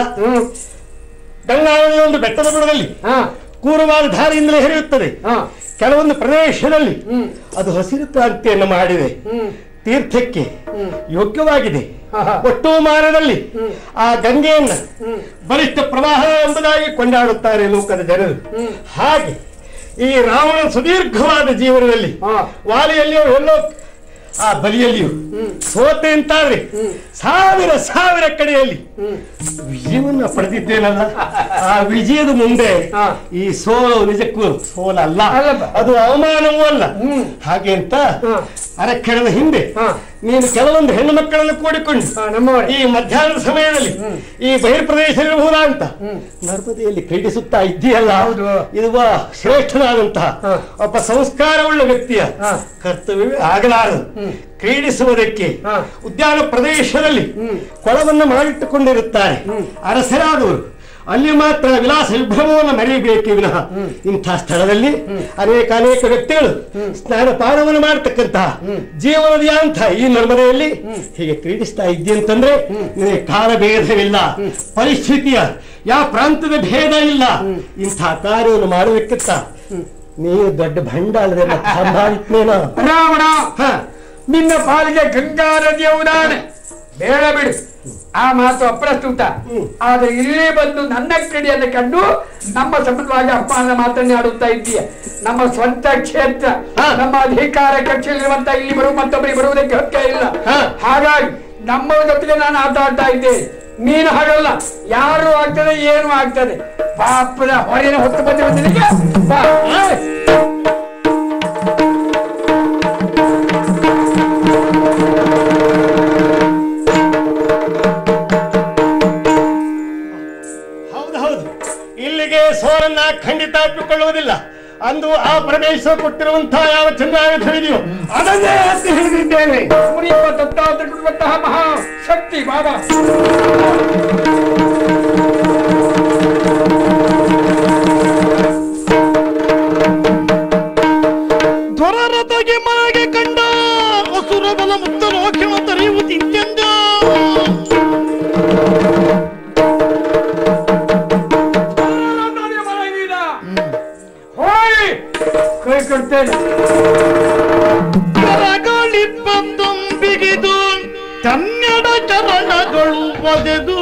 ಗಂಗಾವಳಿ ಒಂದು ಬೆಟ್ಟದ ಬುಡದಲ್ಲಿ ಹಾ ಕೂರವಾದ ದಾರಿಯಿಂದಲೇ ಹರಿಯುತ್ತದೆ ಹಾ ಕೆಲವೊಂದು ಪ್ರದೇಶದಲ್ಲಿ ಅದು ಹಸಿರು ಕ್ರಾಂತಿಯನ್ನು ಮಾಡಿದೆ ತೀರ್ಥಕ್ಕೆ ಯೋಗ್ಯವಾಗಿದೆ ಒಟ್ಟು ಮಾರದಲ್ಲಿ ಆ ಗಂಗೆಯನ್ನ ಬಲಿಷ್ಠ ಪ್ರವಾಹ ಎಂಬುದಾಗಿ ಕೊಂಡಾಡುತ್ತಾರೆ ಲೋಕದ ಜನರು ಹಾಗೆ ಈ ರಾವಣ ಸುದೀರ್ಘವಾದ ಜೀವನದಲ್ಲಿ ಹಾ. ವಾಲಿಯಲ್ಲಿಯೋ ಎಲ್ಲೋ ಆ ಬಲಿಯಲ್ಲಿಯೂ ಸೋತೆ ಅಂತಾದ್ರೆ ಸಾವಿರ ಸಾವಿರ ಕಡೆಯಲ್ಲಿ ವಿಜಯವನ್ನ ಪಡೆದಿದ್ದೇನಲ್ಲ ಆ ವಿಜಯದ ಮುಂದೆ ಹಾ. ಈ ಸೋಲು ನಿಜಕ್ಕೂ ಸೋಲಲ್ಲ ಅಲ್ಲಪ್ಪ. ಅದು ಅವಮಾನವೂ ಅಲ್ಲ ಹಾಗೆ ಅಂತ ಹಾ. ಅರಕ್ಷಣದ ಹಿಂದೆ ಹಾ. ನೀನು ಕೆಲವೊಂದು ಹೆಣ್ಣು ಮಕ್ಕಳನ್ನು ಕೂಡಿಕೊಂಡು ಹಾ, ನಮ್ಮವರೇ ಈ ಮಧ್ಯಾಹ್ನದ ಸಮಯದಲ್ಲಿ ಈ ಬಹಿರ್ಪ್ರದೇಶ ಇರಬಹುದಾ ಅಂತ ನರ್ಮದೆಯಲ್ಲಿ ಕ್ರೀಡಿಸುತ್ತಾ ಇದ್ದೀಯಲ್ಲ ಹೌದು. ಇದು ಬಾ ಶ್ರೇಷ್ಠನಾದಂತಹ ಹಾ. ಒಬ್ಬ ಸಂಸ್ಕಾರವುಳ್ಳ ವ್ಯಕ್ತಿಯ ಹಾ. ಕರ್ತವ್ಯವೇ ಆಗಲಾರದು ಕ್ರೀಡಿಸುವುದಕ್ಕೆ ಹಾ. ಉದ್ಯಾನ ಪ್ರದೇಶದಲ್ಲಿ ಕೊಳವನ್ನು ಮಾಡಿಟ್ಟುಕೊಂಡಿರುತ್ತಾರೆ ಅರಸರಾದವರು ಅಲ್ಲಿ ಮಾತ್ರ ವಿಲಾಸ ವಿಭ್ರಮವನ್ನು ಮರೆಯಬೇಕೇ ವಿನಃ ಇಂಥ ಸ್ಥಳದಲ್ಲಿ ಅನೇಕ ಅನೇಕ ವ್ಯಕ್ತಿಗಳು ಸ್ನಾನ ಪಾನವನ್ನು ಮಾಡತಕ್ಕಂತಹ ಜೀವನದ ಅಂತ ಈ ನರ್ಮದೆಯಲ್ಲಿ ಹೀಗೆ ಕ್ರೀಡಿಸ್ತಾ ಇದ್ದಿ ಅಂತಂದ್ರೆ ನಿನಗೆ ಕಾಲ ಭೇದವಿಲ್ಲ ಪರಿಸ್ಥಿತಿಯ ಯಾವ ಪ್ರಾಂತದ ಭೇದ ಇಲ್ಲ ಇಂಥ ಕಾರ್ಯವನ್ನು ಮಾಡುವುದಕ್ಕಿಂತ ನೀವು ದೊಡ್ಡ ಭಂಡಾಳದೆ ಸಂಭಾವಿತ್ನೇನೋ ರಾವಣ ಹ ನಿನ್ನ ಪಾಲಿಗೆ ಗಂಗಾ ನದಿಯ ಉದಾಹರಣೆ ಬೇಡ ಬಿಡು ಆ ಮಾತು ಅಪ್ರಸ್ತುತ ಆದ್ರೆ ಇಲ್ಲಿ ಬಂದು ನನ್ನ ಕ್ರೀಡೆಯನ್ನು ಕಂಡು ನಮ್ಮ ಸಂಬಂಧವಾಗಿ ಅಪಮಾನ ಮಾತನಾಡುತ್ತಾ ಇದ್ದೀಯ ನಮ್ಮ ಸ್ವಂತ ಕ್ಷೇತ್ರ ಹಾ. ನಮ್ಮ ಅಧಿಕಾರ ಕಕ್ಷೆಯಲ್ಲಿರುವಂತ ಇಲ್ಲಿ ಬರುವ ಮತ್ತೊಬ್ಬರಿಗೆ ಬರುವುದಕ್ಕೆ ಹಕ್ಕ ಇಲ್ಲ ಹಾ. ಹಾಗಾಗಿ ನಮ್ಮ ಜೊತೆಗೆ ನಾನು ಆಟ ಆಡ್ತಾ ಇದ್ದೇನೆ ನೀನು ಹಾಗಲ್ಲ ಯಾರು ಆಗ್ತದೆ ಏನು ಆಗ್ತದೆ ಪಾಪದ ಹೊರೆಯನ್ನು ಹೊತ್ತು ಬಂದಿರುವ ನಿನಗೆ ಬಾ. ಏಯ್! ಹೌದು ಹೌದು ಇಲ್ಲಿಗೆ ಸೋಲನ್ನ ಖಂಡಿತ ಒಪ್ಪಿಕೊಳ್ಳುವುದಿಲ್ಲ ಅಂದು ಆ ಪ್ರದೇಶ ಕೊಟ್ಟಿರುವಂತಹ ಯಾವ ಚಂದ್ರಾಯುಧವಿದೆಯೋ ಅದನ್ನೇ ಎತ್ತಿ ಹಿಡಿದಿದ್ದೇನೆ ಮುನಿಯಪ್ಪ ದತ್ತಾತ್ರೇಯ ಕೊಡುವಂತಹ ಮಹಾ ಶಕ್ತಿ ಬಾಬಾ ಧ್ವರರತಗೆ ಮನೆಗೆ ಕಂಡ ಅಸುರ ಬಲ ಮುಕ್ತ ಲೋಕ್ಯವ ತರೆಯುವುದಿಂತೆಂದ ಹೋಯ್ ಕೈ ಕೊಡ್ತೇನೆ ಕರಗಳಿ ಬಂದಂ ಬಿಗಿದು ಕನ್ನಡ ಚರಣಗಳು ಒದೆದು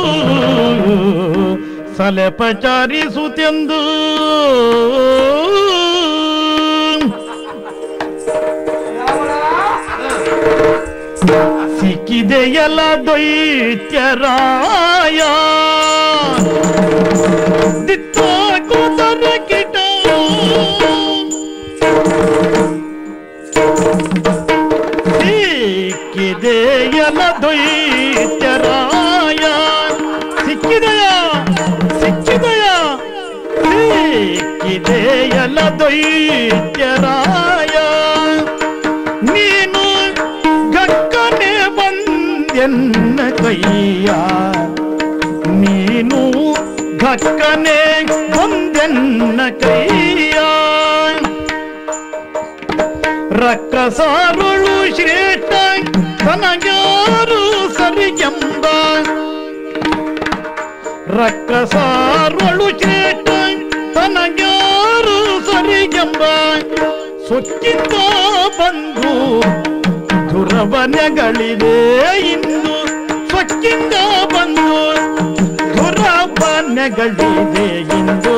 ಸಲೆಪಚಾರಿಸುತ್ತೆಂದು ಸಿಕ್ಕಿದೆಯಲ್ಲ ದೈತ್ಯರಾಯ ದಿತ್ತ ಕೂತರ ಕಿಟ ಸಿಕ್ಕಿದೆಯಲ್ಲ ದೈತ್ಯರಾಯ ಸಿಕ್ಕಿದೆಯ ಸಿಕ್ಕಿದೆಯ ಸಿಕ್ಕಿದೆಯಲ್ಲ ದೈತ್ಯರಾಯ ನೀನು ಗಕ್ಕನೆ ಬಂದೆನ್ನ ಕೈಯ ನೀನು ಗಕ್ಕನೆ ಬಂದೆನ್ನ ಕೈಯ ರಕ್ಕಸಾರುಳು ಶ್ರೇಷ್ಠ ತನಗ್ಯಾರು ಸರಿಗೆಂಬ ರಕ್ಕಸಾರುಳು ಶ್ರೇಷ್ಠ ತನಗ್ಯಾರು ಸರಿಗೆಂಬ ಎಂಬ ಸೊಕ್ಕಿಂದ ಬಂದು ದುರವನೆಗಳಿದೆ ಇಂದು ಸೊಕ್ಕಿಂದ ಬಂದು ದುರವನೆಗಳಿದೆ ಇಂದು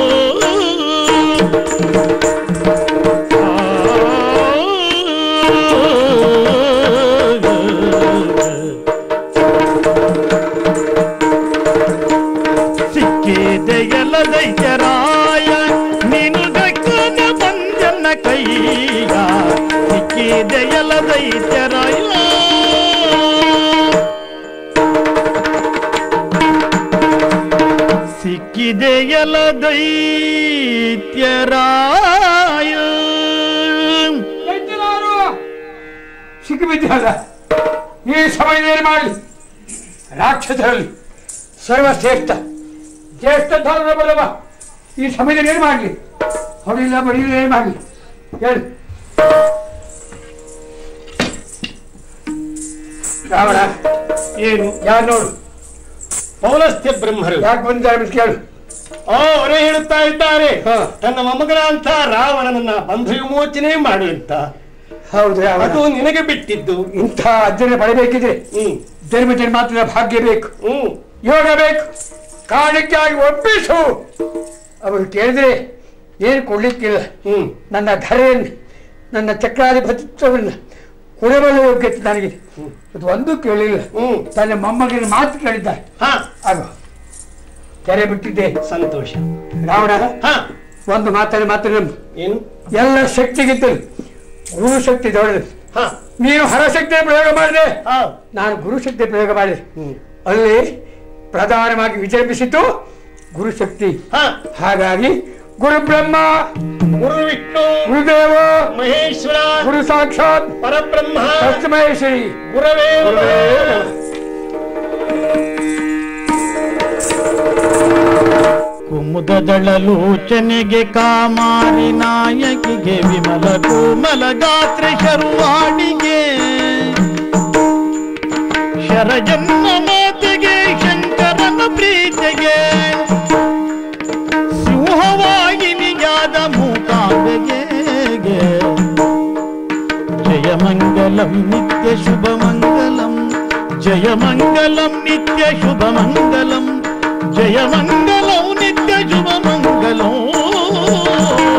ಸಿಕ್ಕಿದೆ ಎಲ್ಲ ದೈತ್ಯರಾಯ ನೀನು ಗಕ್ಕನ ಬಂದನ್ನ ಕೈಯ ಸಿಕ್ಕಿದೆ ಎಲ್ಲ ದೈತ್ಯರಾಯ ಸಿಕ್ಕಿದೆ ಎಲ್ಲ ದೈತ್ಯರಾಯ ಹೆಚ್ಚಿನವರು ಸಿಕ್ಕಿಬಿದ್ದಾಗ ಈ ಸಮಯದಲ್ಲಿ ಮಾಡಿ ರಾಕ್ಷಸರಲ್ಲಿ ಸರ್ವಶ್ರೇಷ್ಠ ಜ್ಯೇಷ್ಠ ಧರ್ಮ ಬಲವ ಈ ಸಮಯದಲ್ಲಿ ಏನು ಮಾಡಲಿ ಹೊಡಿಲ್ಲ ಬಡಿಲ್ಲ ಏನು ಮಾಡಲಿ ಹೇಳಿ ರಾವಣ ಏನು ಯಾರು ನೋಡು ಪೌಲಸ್ತ್ಯ ಬ್ರಹ್ಮರು ಯಾಕೆ ಬಂದಿದ್ದಾರೆ ಅಂತ ಕೇಳು ಆ ಅವರೇ ಹೇಳುತ್ತಾ ಇದ್ದಾರೆ ಹಾ. ತನ್ನ ಮೊಮ್ಮಗನ ಅಂತ ರಾವಣನನ್ನ ಬಂಧು ವಿಮೋಚನೆ ಮಾಡು ಅಂತ ಹೌದು ರಾವಣ ಅದು ನಿನಗೆ ಬಿಟ್ಟಿದ್ದು ಇಂಥ ಅಜ್ಜನ ಪಡೆಬೇಕಿದ್ರೆ ಹ್ಮ್ ಜನ್ಮ ಜನ್ಮಾಂತರ ಭಾಗ್ಯ ಬೇಕು ಹ್ಮ್ ಯೋಗ ಬೇಕು ಕಾರಣಕ್ಕಾಗಿ ಒಪ್ಪಿಸು ಅವರು ಕೇಳಿದ್ರೆ ಏನು ಕೊಡ್ಲಿಕ್ಕಿಲ್ಲ ಹ್ಮ್ ನನ್ನ ಧರೆಯನ್ನು ನನ್ನ ಚಕ್ರಾಧಿಪತಿತ್ವವನ್ನು ಕೊಡಬಲ್ಲ ಯೋಗ್ಯತೆ ನನಗೆ ಅದು ಒಂದು ಕೇಳಿಲ್ಲ ಹ್ಮ್ ತನ್ನ ಮೊಮ್ಮಗನ ಮಾತು ಕೇಳಿದ್ದಾರೆ ಹಾ ಅದು ತೆರೆ ಬಿಟ್ಟಿದ್ದೆ ಸಂತೋಷ ರಾವಣ ಹಾ ಒಂದು ಮಾತನ್ನು ಮಾತ್ರ ನಂಬು ಏನು ಎಲ್ಲ ಶಕ್ತಿಗಿಂತಲೂ ಗುರು ಶಕ್ತಿ ದೊಡ್ಡದು ಹಾ ನೀನು ಹರಶಕ್ತಿಯ ಪ್ರಯೋಗ ಮಾಡಿದೆ ಹಾ ನಾನು ಗುರು ಶಕ್ತಿ ಪ್ರಯೋಗ ಮಾಡಿದೆ ಹ್ಮ್ ಅಲ್ಲಿ ಪ್ರಧಾನವಾಗಿ ವಿಜೃಂಭಿಸಿತು ಗುರುಶಕ್ತಿ ಹಾ ಹಾಗಾಗಿ ಗುರು ಬ್ರಹ್ಮ ಗುರು ವಿಷ್ಣು ಗುರುದೇವ ಮಹೇಶ್ವರ ಗುರು ಸಾಕ್ಷಾತ್ ಪರಬ್ರಹ್ಮ ತಸ್ಮೈ ಶ್ರೀ ಗುರವೇ ಗುರುವೇ ನಮಃ. ಕುಮುದದಳಲೋಚನೆಗೆ ಕಾಮಾರಿ ನಾಯಕಿಗೆ ವಿಮಲ ಕೋಮಲ ಗಾತ್ರ ಶರುವಾಣಿಗೆ ಶರಜನ್ಮ ಮಾತೆಗೆ ಶಂಕರನ ಪ್ರೀತಿಗೆ ಸಿಂಹವಾಗಿನಿಯಾದ ಮೂಕಾಂಬೆಗೆ ಜಯ ಮಂಗಲಂ ನಿತ್ಯ ಶುಭ ಮಂಗಲಂ ಜಯ ಮಂಗಲಂ ನಿತ್ಯ ಶುಭ ಮಂಗಲಂ ಜಯ ಮಂಗಲಂ ನಿತ್ಯ ಶುಭ ಮಂಗಲಂ